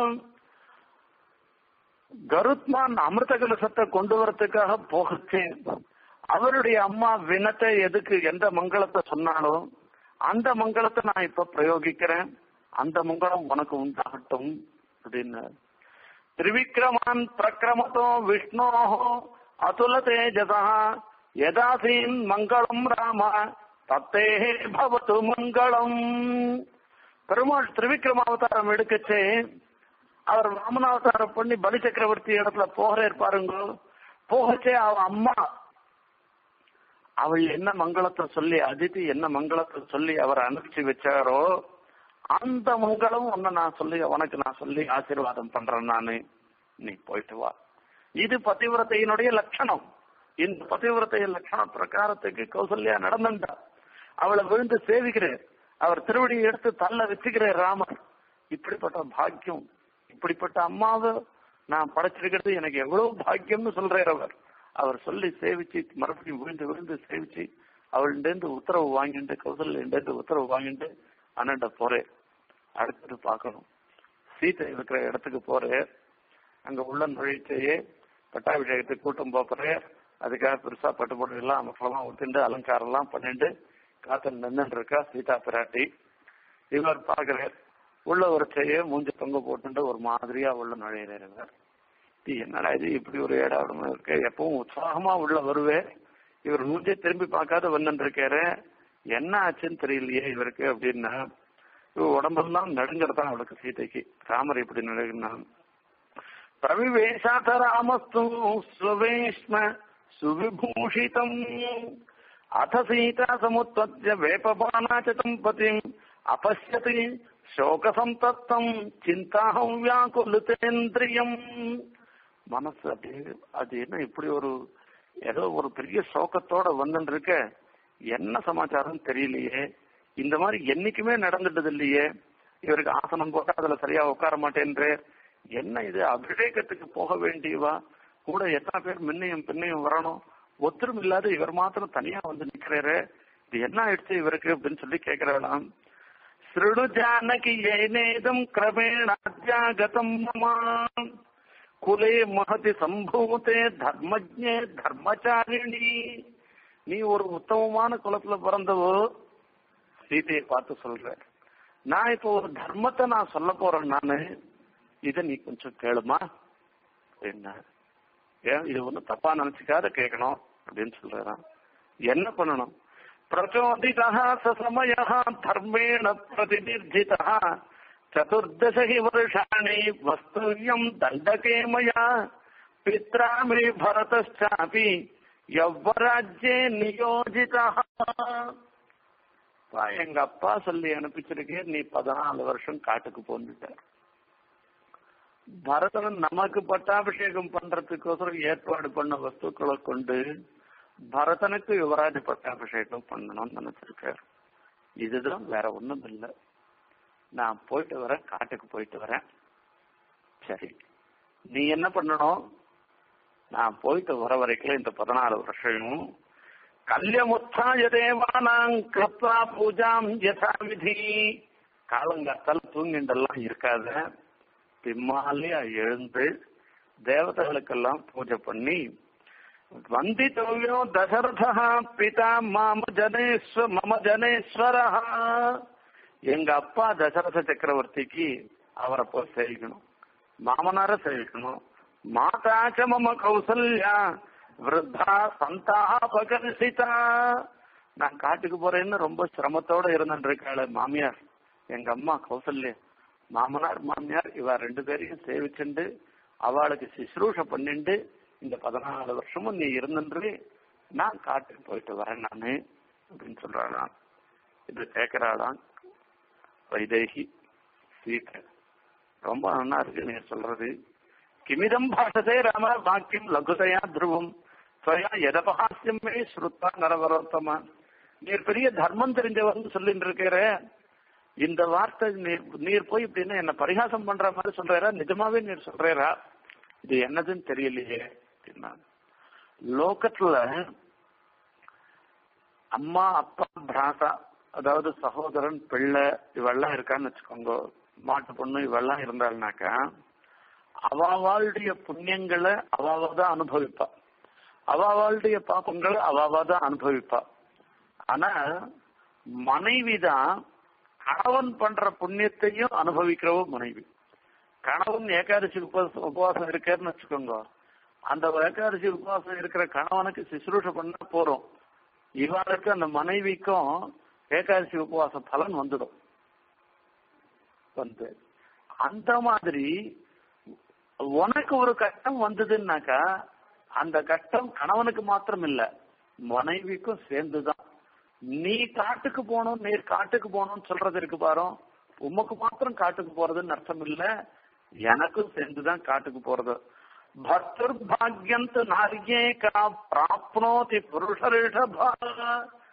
கருத்மான் அமிர்த கலசத்தை கொண்டு வரதுக்காக போகச்சேன் அவருடைய அம்மா வினத்தை எதுக்கு எந்த மங்களத்தை சொன்னாலோ அந்த மங்களத்தை நான் இப்ப பிரயோகிக்கிறேன் அந்த மங்களம் உனக்கு உண்டாகட்டும் அப்படின்னு திரிவிக்ரமான் பிரக்கிரமத்தோ விஷ்ணோ அதுல தேஜதா யதாசீன் மங்களம் ராம தத்தே பவத்து மங்களம் பெருமாள் திரிவிக்ரம அவதாரம் எடுக்கச்சே அவர் ராமனாவதாரம் பண்ணி பலி சக்கரவர்த்தி இடத்துல போகிறார் பாருங்க போகச்சே அவ அம்மா அவள் என்ன மங்களத்தை சொல்லி அதிதி என்ன மங்களத்தை சொல்லி அவரை அனுப்பிச்சு வச்சாரோ அந்த மங்களம் உன்னை நான் சொல்லி உனக்கு நான் சொல்லி ஆசீர்வாதம் பண்றேன் நானு நீ போயிட்டு வா இது பதிவிரத்தையினுடைய லட்சணம் இந்த பதிவிரத்தைய லட்சண பிரகாரத்துக்கு கௌசல்யா நடந்துட்டா அவளை விழுந்து சேவிக்கிறேன் அவர் திருவடியை எடுத்து தள்ள வச்சுக்கிறார் ராமர் இப்படிப்பட்ட பாக்கியம் இப்படிப்பட்ட அம்மாவை நான் படைச்சிருக்கிறது எனக்கு எவ்வளவு பாக்கியம்னு சொல்றார் அவர் அவர் சொல்லி சேவிச்சு மறுபடியும் விழுந்து விழுந்து சேவிச்சு அவள்கிட்ட உத்தரவு வாங்கிட்டு கௌசல்யிட்ட உத்தரவு வாங்கிட்டு அண்ணன்ட போறேன் அடுத்தது பார்க்கணும் சீத்தை இருக்கிற இடத்துக்கு போறேன் அங்க உள்ள நுழைச்சையே பட்டாபிஷேகத்துக்கு கூட்டம் போறேன் அதுக்காக பெருசா பட்டு போட்டு எல்லாம் அமைக்கலாம் ஊத்திண்டு அலங்காரம் எல்லாம் பண்ணிட்டு காத்து நின்று இருக்கா சீதா பிராட்டி இவர் பாக்குறார் உள்ள ஒரு செய்ய மூஞ்சி தொங்க போட்டுட்டு ஒரு மாதிரியா உள்ள நுழையிறார் இவர் இது என்னடா இது இப்படி ஒரு ஏடாவிடமா இருக்கு எப்பவும் உற்சாகமா உள்ள வருவேன் இவர் மூஞ்சே திரும்பி பார்க்காத வந்துட்டு இருக்காரு என்ன ஆச்சுன்னு தெரியலையே இவருக்கு அப்படின்னா இவ உடம்பெல்லாம் நடுங்கிறதான் அவளுக்கு சீதைக்கு ராமர் இப்படி நடுங்கினா பிரவிவேஷாத ராமஸ்து ஸ்வவேஷ்ம சுவிபூஷிதம் அத சீதா சமுத்வத்ய வேபபானாச்சதம் பதிம் அபஷ்யதி சோகசந்தப்தம் சிந்தாஹம் வியாக்குலுதேந்திரியம் மனசு அப்படியே அது என்ன இப்படி ஒரு ஏதோ ஒரு பெரிய சோகத்தோட வந்துட்டு இருக்க என்ன சமாச்சாரம் தெரியலையே இந்த மாதிரி என்னைக்குமே நடந்துட்டது இல்லையே இவருக்கு ஆசனம் போட்டா அதுல சரியா உட்கார மாட்டேன்றே என்ன இது அபிஷேகத்துக்கு போக வேண்டியவா கூட எத்தனை பேர் முன்னையும் பின்னையும் வரணும் ஒத்தரும் இல்லாத இவர் மாத்திரம் தனியா வந்து நிக்கிறாரு இது என்ன ஆயிடுச்சு இவருக்கு அப்படின்னு சொல்லி கேக்குறாளாம் ஸ்ருடு ஜானகி ஏனேதம் கிரமேணாத்யாகதம் மமா குலே மகதி சம்பூதே தர்மஜே தர்மச்சாரிணி நீ ஒரு உத்தமமான குலத்துல பிறந்தவோ சீதையை பார்த்து சொல்ற நான் இப்போ ஒரு தர்மத்தை நான் சொல்ல போறேன் நானு இத நீ கொஞ்சம் கேளுமா என்ன ஏன் இது ஒண்ணு தப்பா நினைச்சுக்காத கேட்கணும் அப்படின்னு சொல்றான் என்ன பண்ணணும் பிரச்சோதிதா சமய தர்மேண பிரதிநிர்ஜிதா சதுர்தச ஹி வருஷாணி வஸ்தவ்யம் தண்டகே மயா பித்ரா மே பரதாபி யவ்வராஜ்யே நியோஜிதா எங்க அப்பா சொல்லி அனுப்பிச்சிருக்கேன் நீ பதினாலு வருஷம் காட்டுக்கு போந்துட்ட பரதன் நமக்கு பட்டாபிஷேகம் பண்றதுக்கோசரம் ஏற்பாடு பண்ண வஸ்துக்களை கொண்டு பரதனுக்கு யுவராஜ பட்டாபிஷேகம் பண்ணணும்னு நினைச்சிருக்காரு இதுதான் வேற ஒண்ணும் இல்லை நான் போயிட்டு வரேன் காட்டுக்கு போயிட்டு வரேன் சரி நீ என்ன பண்ணணும் நான் போயிட்டு வர வரைக்கும் இந்த பதினாலு வருஷம் கல்யமுத்தாய தேவானாங் கிருத்வா பூஜாம் யதாவிதி காலங்காத்தால் தூங்கிண்டெல்லாம் இருக்காத பிம்மாலே எழுந்து தேவதைகளுக்கெல்லாம் பூஜை பண்ணி வந்தித்தவ்யோ தசரதா பிதா மாம ஜனேஸ்வ மம ஜனேஸ்வரா எங்க அப்பா தசரத சக்கரவர்த்திக்கு அவரை போய் சேவிக்கணும் மாமனார சேவிக்கணும் மாதாச்ச மம கௌசல்யா விருத்தா சந்தாபகர்ஷிதா நான் காட்டுக்கு போறேன்னு ரொம்ப சிரமத்தோட இருந்துட்டு இருக்காளு மாமியார் எங்க அம்மா கௌசல்யா மாமனார் மாமியார் இவ ரெண்டு பேரையும் சேவிச்சுண்டு அவளுக்கு சிசுரூஷ பண்ணிண்டு இந்த பதினாலு வருஷமும் நீ இருந்துன்று நான் காட்டுக்கு போயிட்டு வரேன் நானு அப்படின்னு சொல்றாளாம் இது கேட்கிறாளாம் வைதேகி சீதை ரொம்ப நல்லா இருக்கு நீ சொல்றது கிமிதம் பாஷதே ராம வாக்கியம் லகுதையா துருவம் ஸ்வயா எதபகாசியமே ஸ்ருத்தா நரவரோத்தமா நீர் பெரிய தர்மம் தெரிஞ்சவர்னு சொல்லிட்டு இருக்கிற இந்த வார்த்தை நீர் நீர் போய் இப்படின்னு என்ன பரிகாசம் பண்ற மாதிரி சொல்றாரா நிஜமாவே நீர் சொல்றா இது என்னதுன்னு தெரியலையே அப்படின்னா லோகத்துல அம்மா அப்பா பிராசா அதாவது சகோதரன் பிள்ளை இவெல்லாம் இருக்கான்னு வச்சுக்கோங்க மாட்டு பொண்ணு இவெல்லாம் இருந்தாள்னாக்கா அவாவாளுடைய புண்ணியங்களை அவாவா தான் அனுபவிப்பா அவாவாளுடைய பாப்பங்களை அவாவா தான் அனுபவிப்பா ஆனா மனைவிதான் கணவன் பண்ற புண்ணியத்தையும் அனுபவிக்கிறவ மனைவி கணவன் ஏகாதசி உபவாசம் உபவாசம் இருக்காருன்னு வச்சுக்கோங்க அந்த ஏகாதசி உபவாசம் இருக்கிற கணவனுக்கு சிசுரூஷ பண்ணா போறோம் இவளுக்கு அந்த மனைவிக்கும் ஏகாதசி உபவாச பலன் வந்துடும் வந்து அந்த மாதிரி உனக்கு ஒரு கஷ்டம் வந்ததுன்னாக்கா அந்த கஷ்டம் கணவனுக்கு மாத்திரம் இல்ல மனைவிக்கும் சேர்ந்துதான் நீ காட்டுக்கு போகணும் நீர் காட்டுக்கு போகணும்னு சொல்றது இருக்கு பாரு உமக்கு மாத்திரம் காட்டுக்கு போறதுன்னு அர்த்தம் இல்ல எனக்கும் சேர்ந்துதான் காட்டுக்கு போறது பக்தர் பாக்யந்த நாரியே கா பிராப்னோதி புருஷரிஷபா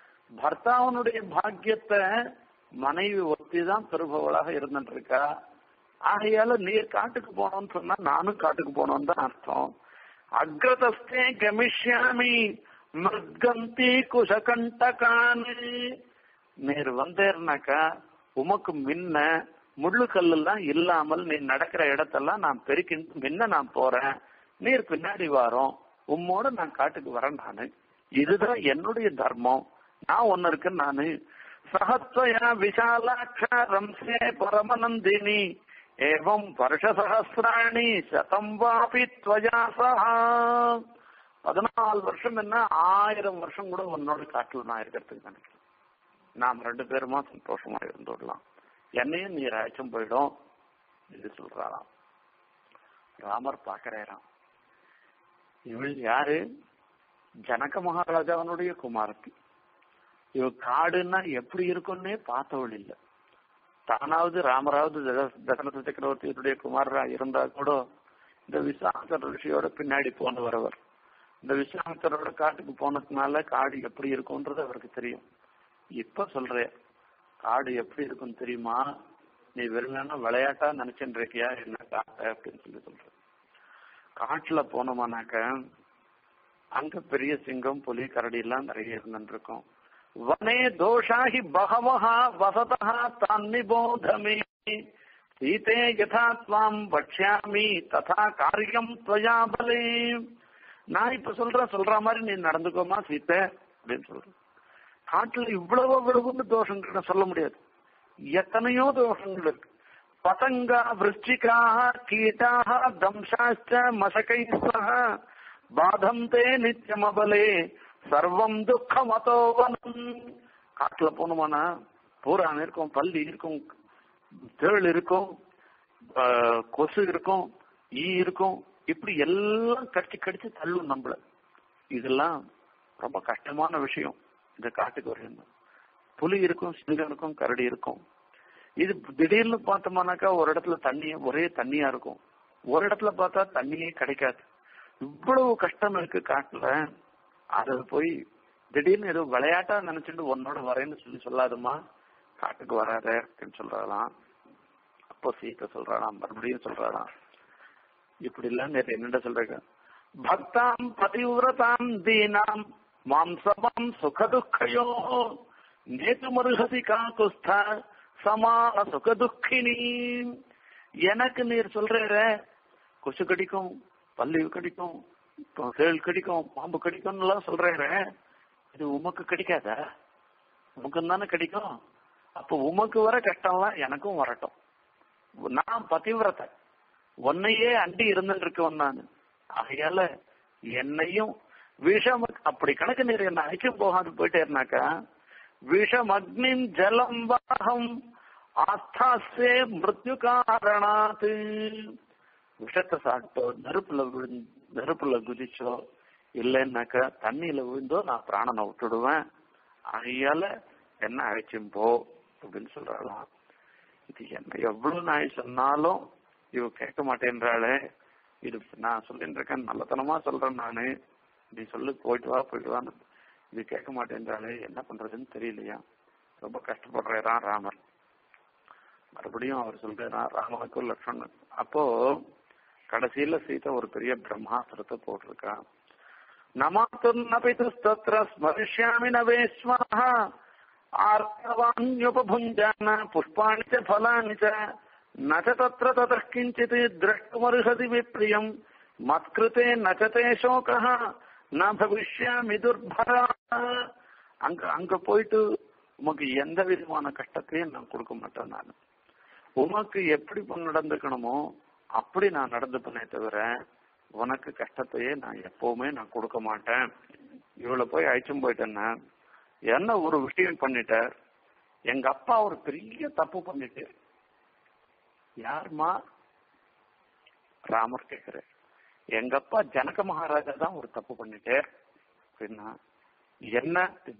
பர்த்தாவனுடைய பாக்கியத்தை மனைவி ஒத்தி தான் பெறுபவளாக இருந்துட்டு இருக்கா ஆகையால நீர் காட்டுக்கு போனோம்னு சொன்னா நானும் காட்டுக்கு போனோம்னு தான் அர்த்தம் அக்ரதஸ்தே கமிஷ்யாமி மிருகந்தி குஷகண்டகானு நீர் வந்தேர்னாக்கா உமக்கு முன்ன முள்ளு கல்லெல்லாம் இல்லாமல் நீ நடக்கிற இடத்தெல்லாம் நான் பெருக்கிட்டு முன்ன நான் போறேன் நீர் பின்னாடி வாரோம் உம்மோட நான் காட்டுக்கு வரேன் நானு இதுதான் என்னுடைய தர்மம் நான் ஒன்னு இருக்கு நானு சகத்வயா விஷாலாட்ச ரம்சே பரமநந்தினி ஏவம் வருஷ சகசிராணி சதம் வாபி துவயா சஹா பதினாலு வருஷம் என்ன ஆயிரம் வருஷம் கூட உன்னோட காட்டுல நான் இருக்கிறதுக்கு நினைக்கிறேன் நாம் ரெண்டு பேருமா சந்தோஷமா இருந்து விடலாம் என்னையும் நீர் அழைச்சும் போயிடும் இது சொல்றாராம் ராமர் பாக்குறாராம் இவள் யாரு ஜனக மகாராஜாவனுடைய குமாரத்தி இவ காடுன்னா எப்படி இருக்கும்னே பார்த்தவள் இல்ல தானாவது ராமராவது தச- தசரத சக்கரவர்த்தியுடைய குமாரரா இருந்தா கூட இந்த விஸ்வாமித்திர ரிஷியோட பின்னாடி போனவர் அவர் இந்த விஸ்வாமித்திரோட காட்டுக்கு போனதுனால காடு எப்படி இருக்கும்ன்றது அவருக்கு தெரியும் இப்ப சொல்றேன் காடு எப்படி இருக்கும் தெரியுமா நீ வெறும் விளையாட்டா நினைச்சுட்டு இருக்கியா என்ன காட்ட அப்படின்னு சொல்லி சொல்ற காட்டுல போனோமானாக்க அங்க பெரிய சிங்கம் புலி கரடி எல்லாம் நிறைய இருந்துட்டு இருக்கும் வனே தோஷாஹி பகவஹா வசதா தான் நிபோதமே சீதே யதா துவாம் வக்ஷ்யாமி ததா காரியம் துவயா பலே நான் இப்ப சொல்றேன் சொல்ற மாதிரி நீ நடந்துக்கோமா சீத்தை அப்படின்னு சொல்றேன் காட்டுல இவ்வளவு இவ்வளவுன்னு தோஷங்கள் சொல்ல முடியாது எத்தனையோ தோஷங்கள் இருக்கு பதங்கா விருச்சிகாக கீட்டாக தம்சாச்ச மசகை சக பாதந்தே நித்தியமபலே சர்வம் துக்கம் அதோவனம் காட்டுல போனோமானா பூரான் இருக்கும் பல்லி இருக்கும் தேள் இருக்கும் ஆஹ், கொசு இருக்கும் ஈ இருக்கும் இப்படி எல்லாம் கடிச்சு கடிச்சு தள்ளும் நம்மள இதெல்லாம் ரொம்ப கஷ்டமான விஷயம் இந்த காட்டுக்கு வரணும் புலி இருக்கும் சிங்கம் இருக்கும் கரடி இருக்கும் இது திடீர்னு பார்த்தோம்னாக்கா ஒரு இடத்துல தண்ணி ஒரே தண்ணியா இருக்கும் ஒரு இடத்துல பார்த்தா தண்ணியே கிடைக்காது இவ்வளவு கஷ்டம் இருக்கு காட்டுல அத போய் திடீர்னு ஏதோ விளையாட்டா நினைச்சுட்டு உன்னோட வரேன்னு சொல்லி சொல்லாதுமா காட்டுக்கு வராத அப்படின்னு சொல்றாளாம் அப்போ சீத்தை சொல்றாளாம் மறுபடியும் சொல்றாளாம் இப்படி எல்லாம் நேற்று என்னென்ன சொல்றாங்க பக்தாம் பதிவிரதாம் தீனாம் மாம்சமாம் சுகதுக்கையோ நேத்து மருகதி காக்குஸ்த சமான சுகதுக்கினி எனக்கு நீர் சொல்ற கொசு கடிக்கும் பல்லி கடிக்கும் தேள் கடிக்கும் பாம்பு கடிக்கும்னு எல்லாம் சொல்றேன் இது உமக்கு கிடைக்காதா உமக்கு தானே கிடைக்கும் அப்ப உமக்கு வர கஷ்டம்லாம் எனக்கும் வரட்டும் நான் பதிவிரத்தை உன்னையே அண்டி இருந்துட்டு இருக்கவன் நான் ஆகையால என்னையும் விஷம் அப்படி கணக்கு நீர் என்ன அழைச்சு போகாது போயிட்டேன்னாக்கா விஷம் அக்னின் ஜலம் வாகம் ஆஸ்தாசே மிருத்யு காரணாத்து விஷத்தை சாப்பிட்டோ நெருப்புல விழுந்து நெருப்புல குதிச்சோ இல்லைன்னாக்கா தண்ணியில விழுந்தோ நான் பிராணனை விட்டுடுவேன் ஆகையால என்ன அழைச்சும் போ அப்படின்னு சொல்றாளாம் இது என்ன எவ்வளவு நாய் சொன்னாலும் இவ கேட்க மாட்டேன்றாளே இது நான் சொல்லிட்டு இருக்கேன் நல்லத்தனமா சொல்றேன் நானு நீ சொல்லு போயிட்டு வா போயிட்டு வான்னு இது கேட்க மாட்டேன்றாளே என்ன பண்றதுன்னு தெரியலையா ரொம்ப கஷ்டப்படுறாராம் ராமர் மறுபடியும் அவர் சொல்றாராம் ராமனுக்கும் லட்சணம் அப்போ கடைசியில சீதை ஒரு பெரிய பிரம்மாஸ்திரத்தை போட்டிருக்கா நமாத்துர்னபிதுஸ்தத்ர ஸ்மரிஷ்யாமி நவேஸ்வரः ஆர்த்தவான்யுபபுஞ்சான புஷ்பாணி ச ஃபலாनि च न च तत्र ततः किञ्चित् द्रष्टुमर्हति विप्रियम् मत्कृते न च ते शोकः न भविष्यामि துர்பரா அங்க அங்க போயிட்டு உமக்கு எந்த விதமான கஷ்டத்தையும் நான் கொடுக்க மாட்டேன் நான் உனக்கு எப்படி நடந்துக்கணுமோ அப்படி நான் நடந்துப்பனே தவிர உனக்கு கஷ்டத்தையே நான் எப்பவுமே நான் கொடுக்க மாட்டேன் இவளை போய் அழைச்சும் போயிட்டேன்னா என்ன ஒரு விஷயம் பண்ணிட்டார் எங்க அப்பா ஒரு பெரிய தப்பு பண்ணிட்டு யாருமா ராமர் கேக்குற எங்க அப்பா ஜனக மகாராஜா தான் ஒரு தப்பு பண்ணிட்டார் அப்படின்னா என்ன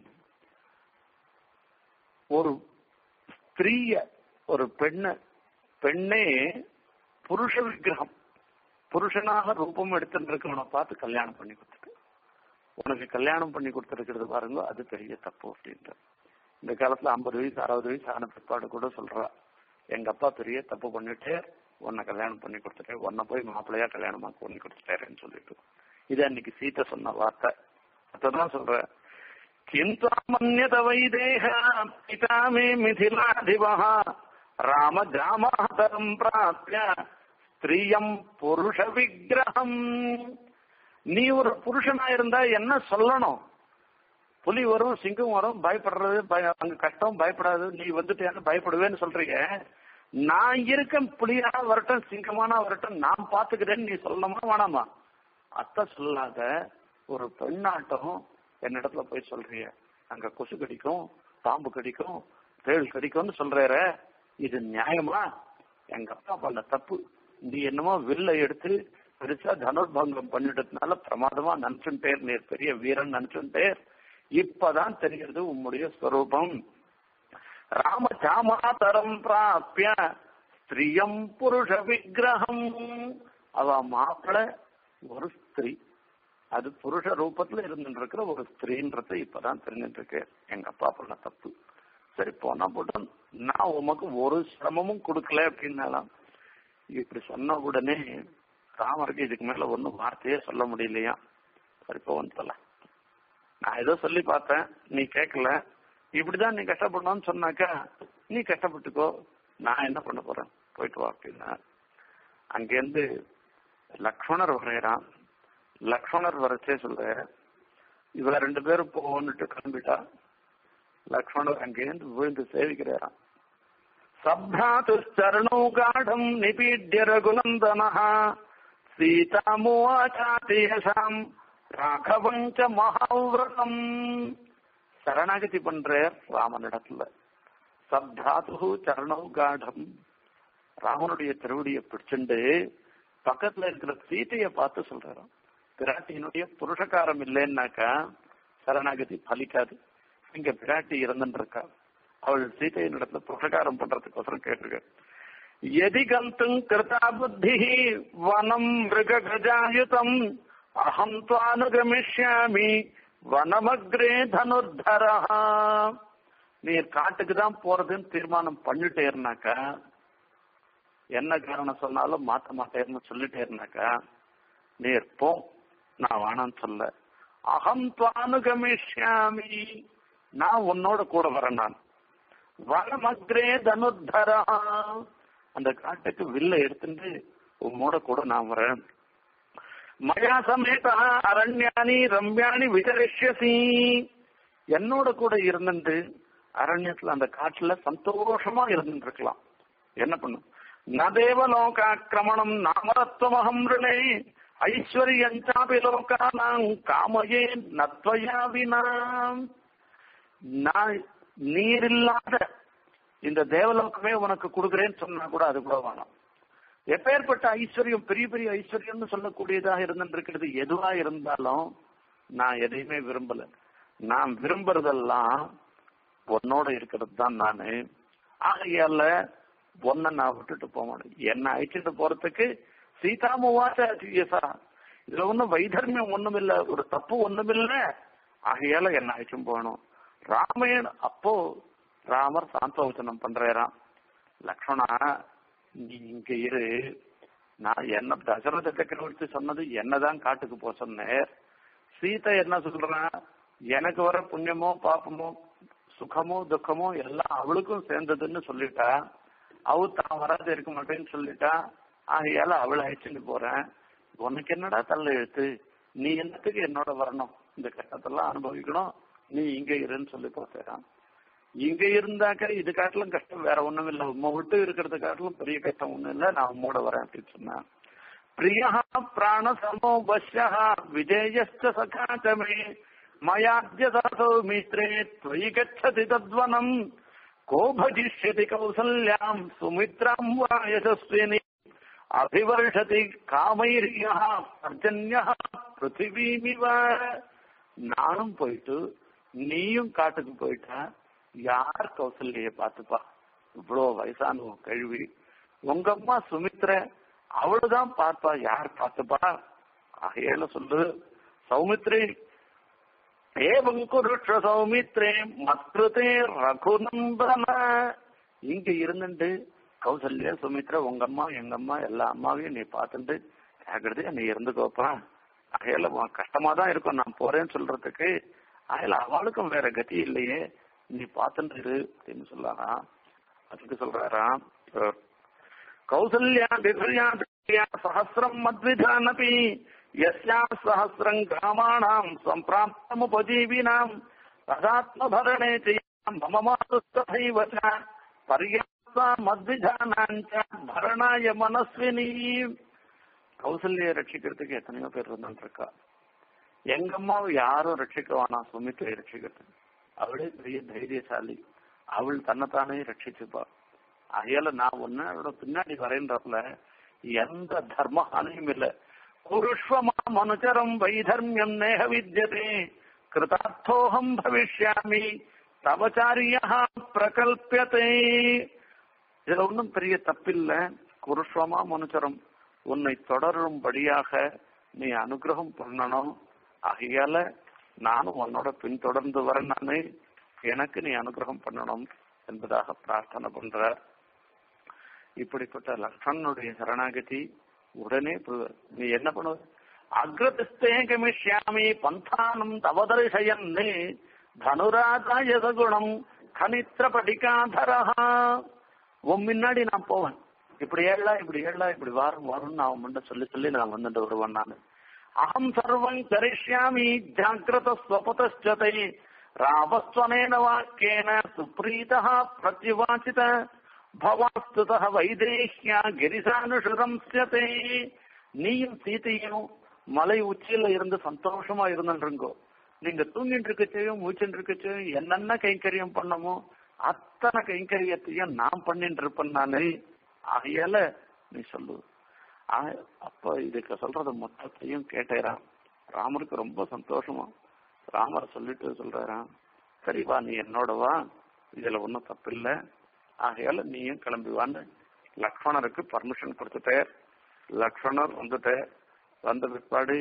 ஒரு ஸ்திரீய ஒரு பெண்ண பெண்ணே புருஷ விக்கிரகம் புருஷனாக ரூபம் எடுத்துட்டு இருக்கவனை பார்த்து கல்யாணம் பண்ணி கொடுத்துட்டு உனக்கு கல்யாணம் பண்ணி கொடுத்துருக்கிறது பாருங்க அது பெரிய தப்பு அப்படின்ற இந்த காலத்துல ஐம்பது வயசு அறுபது வயசு ஆன பிற்பாடு கூட சொல்றா எங்க அப்பா பெரிய தப்பு பண்ணிட்டு உன்னை கல்யாணம் பண்ணி கொடுத்துட்டேன் உன்னை போய் மாப்பிள்ளையா கல்யாணமா பண்ணி கொடுத்துட்டேன்னு சொல்லிட்டு இது அன்னைக்கு சீத்தை சொன்ன வார்த்தை அதான் சொல்ற கிந்தாமன்யத வைதேக பிதா மே மிதிலாதிபः ராம ஜாமாதரம் பிராப்ய ஸ்திரியம் புருஷ விக்கிரகம் நீ ஒரு புருஷனா இருந்தா என்ன சொல்லணும் புலி வரும் சிங்கம் வரும் பயப்படுறது பய- அங்க கஷ்டம் பயப்படாது நீ வந்துட்டு பயப்படுவேன்னு சொல்றீங்க நான் இருக்கேன் புலியா வரட்டும் சிங்கமானா வரட்டும் நான் பாத்துக்கிறேன்னு நீ சொல்லணுமா வேணாமா அத்தை சொல்லாத ஒரு பெண்ணாட்டம் என்னிடத்துல போய் சொல்றிய அங்க கொசு கடிக்கும் பாம்பு கடிக்கும் தேள் கடிக்கும்னு சொல்றேற இது நியாயமா எங்க அப்பா பண்ண தப்பு நீ என்னமோ வில்ல எடுத்து பெருசா தனுர்பங்கம் பண்ணிட்டதுனால பிரமாதமா நினைச்சும் பேர் நீர் பெரிய வீரன் நினைச்சும் பேர் இப்பதான் தெரிகிறது உம்முடைய ஸ்வரூபம் ராமசாமாதரம் பிராப்பிய ஸ்திரியம் புருஷ விக்கிரகம் அவ மாப்பிள ஒரு ஸ்திரீ அது புருஷ ரூபத்துல இருந்துட்டு இருக்கிற ஒரு ஸ்திரீன்றத இப்பதான் தெரிஞ்சுட்டு இருக்கு எங்க அப்பா பண்ண தப்பு சரி போனா போட்டோம் நான் உமக்கு ஒரு சிரமமும் கொடுக்கல அப்படின்னாலாம் இப்படி சொன்ன உடனே ராமருக்கு இதுக்கு மேல ஒன்னும் வார்த்தையே சொல்ல முடியலையா சரி போன்னு சொல்ல நான் ஏதோ சொல்லி பார்த்தேன் நீ கேட்கல இப்படிதான் நீ கஷ்டப்படணும்னு சொன்னாக்கா நீ கஷ்டப்பட்டுக்கோ நான் என்ன பண்ண போறேன் போயிட்டு வா அப்படின்னா அங்கேருந்து லக்ஷ்மணர் வரையறான் லக்ஷ்மணர் வரச்சே சொல்ற இவ ரெண்டு பேரும் போன்னுட்டு கிளம்பிட்டா லக்ஷ்மணர் அங்கேருந்து விழுந்து சேவிக்கிறாராம் சப்ராத்து சரணோ காடம் நிபீட்ய ரகுநந்தன சீதாமுவாச்சாத்தியசாம் ராகவஞ்ச மகாவிரதம் சரணாகதி பண்ற ராமனிடத்துல சப்தாத்து சரணோ காடம் ராமனுடைய திருவடியை பிடிச்சுண்டு பக்கத்துல இருக்கிற சீதைய பார்த்து சொல்றாராம் பிராட்டியினுடைய புருஷகாரம் இல்லைன்னாக்கா சரணாகதி பலிக்காது இங்க பிராட்டி இறந்துட்டு இருக்கா அவள் சீதையின் இடத்துல புருஷகாரம் பண்றதுக்கோசரம் கேட்டிருக்க எதி கந்தும் கிருதா புத்தி வனம் மிருக கஜாயுதம் அகம் துவானுகமிஷ்யாமி வனமக்ரே தனுர்தரா நீர் காட்டுக்கு தான் போறதுன்னு தீர்மானம் பண்ணிட்டேருனாக்கா என்ன காரணம் சொன்னாலும் மாத்த மாட்டேன்னு சொல்லிட்டேருனாக்கா நீர் போ நான் வேணான்னு சொல்ல அகம் துவானுகமிஷ்யாமி நான் உன்னோட கூட வரேன் நான் வனமக்ரே தனுர்தரா அந்த காட்டுக்கு வில்ல எடுத்துட்டு உன்னோட கூட நான் வரேன் மயா சமேதா அரண்யானி ரம்யானி விசரிஷ்யசி என்னோட கூட இருந்துட்டு அரண்யத்துல அந்த காட்டுல சந்தோஷமா இருந்துட்டு இருக்கலாம் என்ன பண்ணும் நதேவ லோகாக்கிரமணம் நாமரத்வமகம் ரிணே ஐஸ்வர்யஞ்சாபி லோகானாம் காமயே நத்வயா வினா நான் நீர் இல்லாத இந்த தேவலோகமே உனக்கு கொடுக்குறேன்னு சொன்னா கூட அது கூட வேணாம் எப்பேற்பட்ட ஐஸ்வர்யம் பெரிய பெரிய ஐஸ்வர்யம்னு சொல்லக்கூடியதாக இருந்துருக்கிறது எதுவா இருந்தாலும் நான் எதையுமே விரும்பல நான் விரும்புறதெல்லாம் உன்னோட இருக்கிறது தான் நானு ஆகையால ஒன்ன நான் விட்டுட்டு போக மாட்டேன் என்ன அழைச்சிட்டு போறதுக்கு சீதாமுவாச்சா இதுல ஒண்ணும் வைதர்மியம் ஒண்ணும் இல்ல ஒரு தப்பு ஒண்ணும் இல்ல ஆகையால என்ன அழைச்சும் போகணும் ராமயன் அப்போ ராமர் சாந்தவச்சனம் பண்றாராம் லக்ஷ்மணா நீ இங்க இரு நான் என்ன தசரத சக்கரவர்த்தி சொன்னது என்னதான் காட்டுக்கு போக சொன்னேன் சீதை என்ன சொல்றான் எனக்கு வர புண்ணியமோ பாப்பமோ சுகமோ துக்கமோ எல்லாம் அவளுக்கும் சேர்ந்ததுன்னு சொல்லிட்டா அவ தான் வராது இருக்க மாட்டேன்னு சொல்லிட்டா ஆகையால அவளை அழைச்சிட்டு போறேன் உனக்கு என்னடா தள்ள எழுத்து நீ என்னத்துக்கு என்னோட வரணும் இந்த கஷ்டத்தெல்லாம் அனுபவிக்கணும் நீ இங்க இருன்னு சொல்லி பார்த்தேன் இங்க இருந்தாக்க இது காட்டிலும் கஷ்டம் வேற ஒண்ணும் இல்ல உண்மை விட்டு இருக்கிறது காட்டிலும் பெரிய கஷ்டம் ஒண்ணும் இல்ல நான் உம்மோட வரேன் அப்படின்னு சொன்னேன் பிரியா பிராண சமோ பஷ்யா விஜயஸ்ட சகாச்சமே மயாத்யதாசோ மித்ரே त्वयि गच्छति तद्वनम् को भजिष्यति कौसल्याम् सुमित्राम् वा यशस्विनी அபிவர்ஷதி காமைரியா பர்ஜன்யா பிருத்திவீமிவ நானும் போயிட்டு நீயும் காட்டுக்கு போயிட்டா யார் கௌசல்ய பாத்துப்பா இவ்வளவு வயசான ஒரு கழுவி உங்க அம்மா சுமித்ர அவளுதான் பார்ப்பா யார் பார்த்துப்பா ஆகையால சொல்லு சௌமித்ரி ஏவம் குருஷ சௌமித்ரே மத்ருதே ரகுநந்தன இங்க இருந்துட்டு கௌசல்யா சுமித்ரா உங்க அம்மா எங்க அம்மா எல்லா அம்மாவையும் நீ பார்த்துட்டு ஜாக்கிரதையா நீ இருந்துக்கோப்பா அகையில உன் கஷ்டமா தான் இருக்கும் நான் போறேன்னு சொல்றதுக்கு அகையில அவளுக்கும் வேற கதி இல்லையே நீ பார்த்துட்டு இரு அப்படின்னு சொல்லாராம் அதுக்கு சொல்றாராம் இவர், கௌசல்யா விபர்யா திவ்யா சஹசிரம் மத்விதானபி யஸ்யா சஹசிரம் கிராமாணாம் சம்பிராப்தமுபஜீவினாம் ததாத்மபரணே செய்யாம் மம மாதுஸ்ததைவ ச பர்யாசா மத்விதானாஞ்ச பரணாய மனஸ்வினி கௌசல்ய ரட்சிக்கிறதுக்கு எத்தனையோ பேர் வந்துருக்கா எங்க அம்மாவை யாரும் ரட்சிக்க வேணாம் சுமித்ரை ரட்சிக்கிறதுக்கு அவளே பெரிய தைரியசாலி அவள் தன்னைத்தானே ரட்சிச்சுப்பா அகையால நான் ஒன்னு அவளோட பின்னாடி வரேன்றப்பல எந்த தர்மஹானியும் இல்ல குருஷ்வமா மனுச்சரம் வைதர்மியம் நேக வித்யதே கிருதார்த்தோகம் பவிஷ்யாமி தவச்சாரியா பிரகல்பியதே இதுல ஒன்றும் பெரிய தப்பில்ல குருஷ்வமா மனுச்சரம் உன்னை தொடரும்படியாக நீ அனுகிரகம் பண்ணணும் ஆகையால நானும் உன்னோட பின்தொடர்ந்து வரேன் நானு எனக்கு நீ அனுகிரகம் பண்ணணும் என்பதாக பிரார்த்தனை பண்றார் இப்படிப்பட்ட லக்ஷ்மணனுடைய சரணாகதி உடனே பு- நீ என்ன பண்ணுவ அக்ரதிஸ்தே கமிஷ்யாமி பந்தானம் தவதரிசயன்னு தனுராஜாய சகுணம் கனித்திர படிகாதரஹா உன் முன்னாடி நான் போவேன் இப்படி ஏழலாம் இப்படி ஏழலாம் இப்படி வாரம் வாரம் நான் முன்ன சொல்லி சொல்லி நான் வந்துட்டு வருவேன் நான் அகம் சர்வம் கரிஷ்யாமி ஜாகிரத ஸ்வபதச்சதை ராவஸ்வனேன வாக்கியேன சுப்ரீதः பிரத்யுவாச்சித பவாஸ்துதः வைதேஹ்யா கிரிசானுஷுரம்ஸ்யதே நீயும் சீதையும் மலை உச்சியில இருந்து சந்தோஷமா இருந்துருங்கோ நீங்க தூங்கிட்டு இருக்கச்சையும் மூச்சுட்டு இருக்கச்சையும் என்னென்ன கைங்கரியம் பண்ணமோ அத்தனை கைங்கரியத்தையும் நான் பண்ணிட்டு இருப்பேன் நானு ஆகையால நீ சொல்லு ஆ- அப்ப இதுக்கு சொல்றது மொத்தத்தையும் கேட்டேராம் ராமருக்கு ரொம்ப சந்தோஷமா ராமர் சொல்லிட்டு சொல்றாராம் சரி வா நீ என்னோட வா இதுல ஒன்றும் தப்பு இல்ல ஆகையால நீயும் கிளம்பி வான்னு லக்ஷ்மணருக்கு பர்மிஷன் கொடுத்துட்டார் லக்ஷ்மணர் வந்துட்டார் வந்த பிற்பாடு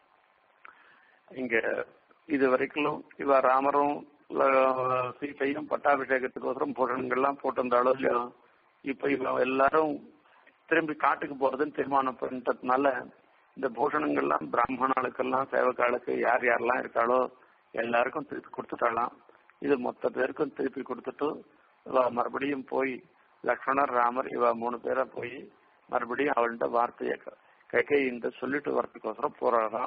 இங்க இது வரைக்கும் இவ ராமரும் ல- சீதையும் பட்டாபிஷேகத்துக்கோசரம் பூஷணங்கள்லாம் போட்டிருந்தாலும் இல்லையோ இப்ப இவ எல்லாரும் திரும்பி காட்டுக்கு போறதுன்னு தீர்மானம் பண்ணிட்டதுனால இந்த பூஷணங்கள்லாம் பிராமணாளுக்கெல்லாம் சேவக்காளுக்கு யார் யாரெல்லாம் இருக்காளோ எல்லாருக்கும் திருப்பி கொடுத்துட்டாலாம் இது மொத்த பேருக்கும் திருப்பி கொடுத்துட்டு இவ மறுபடியும் போய் லக்ஷ்மணர் ராமர் இவ மூணு பேரா போய் மறுபடியும் அவள்கிட்ட வார்த்தையை கைகையின்ட்டு சொல்லிட்டு வரதுக்கோசரம் போறாராம்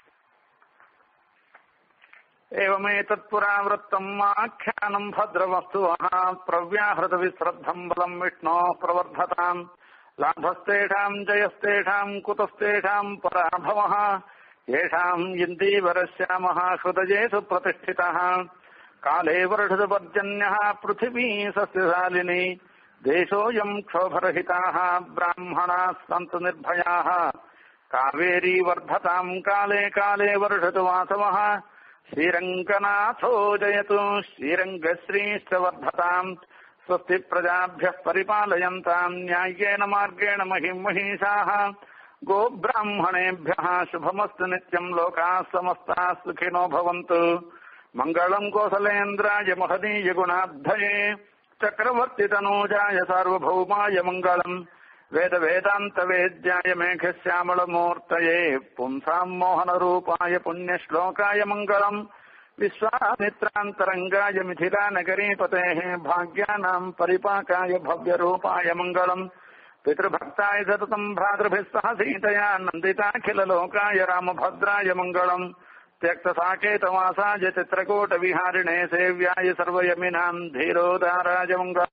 एवमेतत् पुरावृत्तम् आख्यानम् भद्रवस्तुवः प्रव्याहृतविश्रद्धम् बलम् विष्णोः प्रवर्धताम् लाभस्तेषाम् जयस्तेषाम् कुतस्तेषाम् पराभवः येषाम् इन्दीवरश्यामः हृदयेषु प्रतिष्ठितः काले वर्षदपर्जन्यः पृथिवी सस्यशालिनी देशोऽयम् क्षोभरहिताः ब्राह्मणाः सन्तु निर्भयाः कावेरी वर्धताम् काले काले वर्षतु वासवः श्रीरङ्गनाथो जयतु श्रीरङ्गश्रीश्च वर्धताम् स्वस्ति प्रजाभ्यः परिपालयन्ताम् न्याय्येन मार्गेण महिम् महिषाः गोब्राह्मणेभ्यः शुभमस्तु नित्यम् लोकाः समस्ताः सुखिनो भवन्तु मङ्गलम् कोसलेन्द्राय महदीय गुणाब्धये चक्रवर्तितनूजाय सार्वभौमाय मङ्गलम् वेद वेदान्त वेद्याय मेघश्यामलमूर्तये पुंसाम् मोहनरूपाय पुण्यश्लोकाय मङ्गलम् विश्वामित्रान्तरङ्गाय मिथिलानगरीपतेः भाग्यानाम् परिपाकाय भव्यरूपाय मङ्गलम् पितृभक्ताय सततम् भ्रातृभिः सह सीतया नन्दिताखिललोकाय रामभद्राय मङ्गलम् त्यक्तसाकेतवासाय चित्रकूटविहारिणे सेव्याय सर्वयमिनाम् धीरोदाराय मङ्गलम्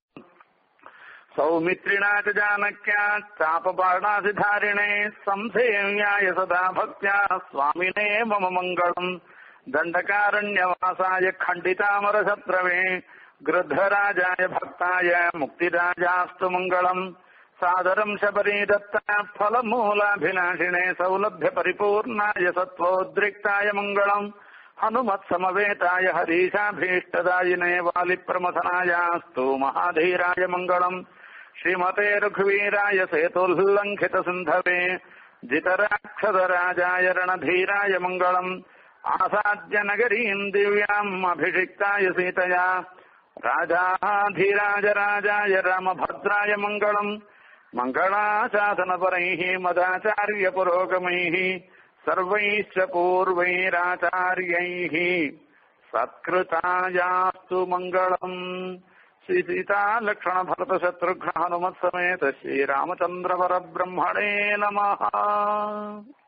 सौमित्रिणा च जानक्या चापबाणाधिधारिणे संसेव्याय सदा भक्त्या स्वामिने मम मङ्गलम् दण्डकारण्यवासाय खण्डितामरशत्रवे गृद्धराजाय भक्ताय मुक्तिराजास्तु मङ्गलम् सादरम् शबरी दत्ता फलमूलाभिलाषिणे सौलभ्य परिपूर्णाय सत्त्वोद्रिक्ताय मङ्गलम् हनुमत्समवेताय हरीशाभीष्टदायिने वालिप्रमथनायास्तु महाधीराय मङ्गलम् श्रीमते रघुवीराय सेतुल्लङ्घित सिन्धवे जितराक्षसराजाय रणधीराय मङ्गलम् आसाद्य नगरीम् दिव्याम् अभिषिक्ताय सीतया राजाधिराजराजाय रामभद्राय मङ्गलम् मङ्गलाशासनपरैः मदाचार्यपुरोगमैः सर्वैश्च पूर्वैराचार्यैः सत्कृतायास्तु मङ्गलम् श्रीसीतालक्ष्मणभरतशत्रुघ्न हनुमत्समेत श्रीरामचन्द्रपरब्रह्मणे नमः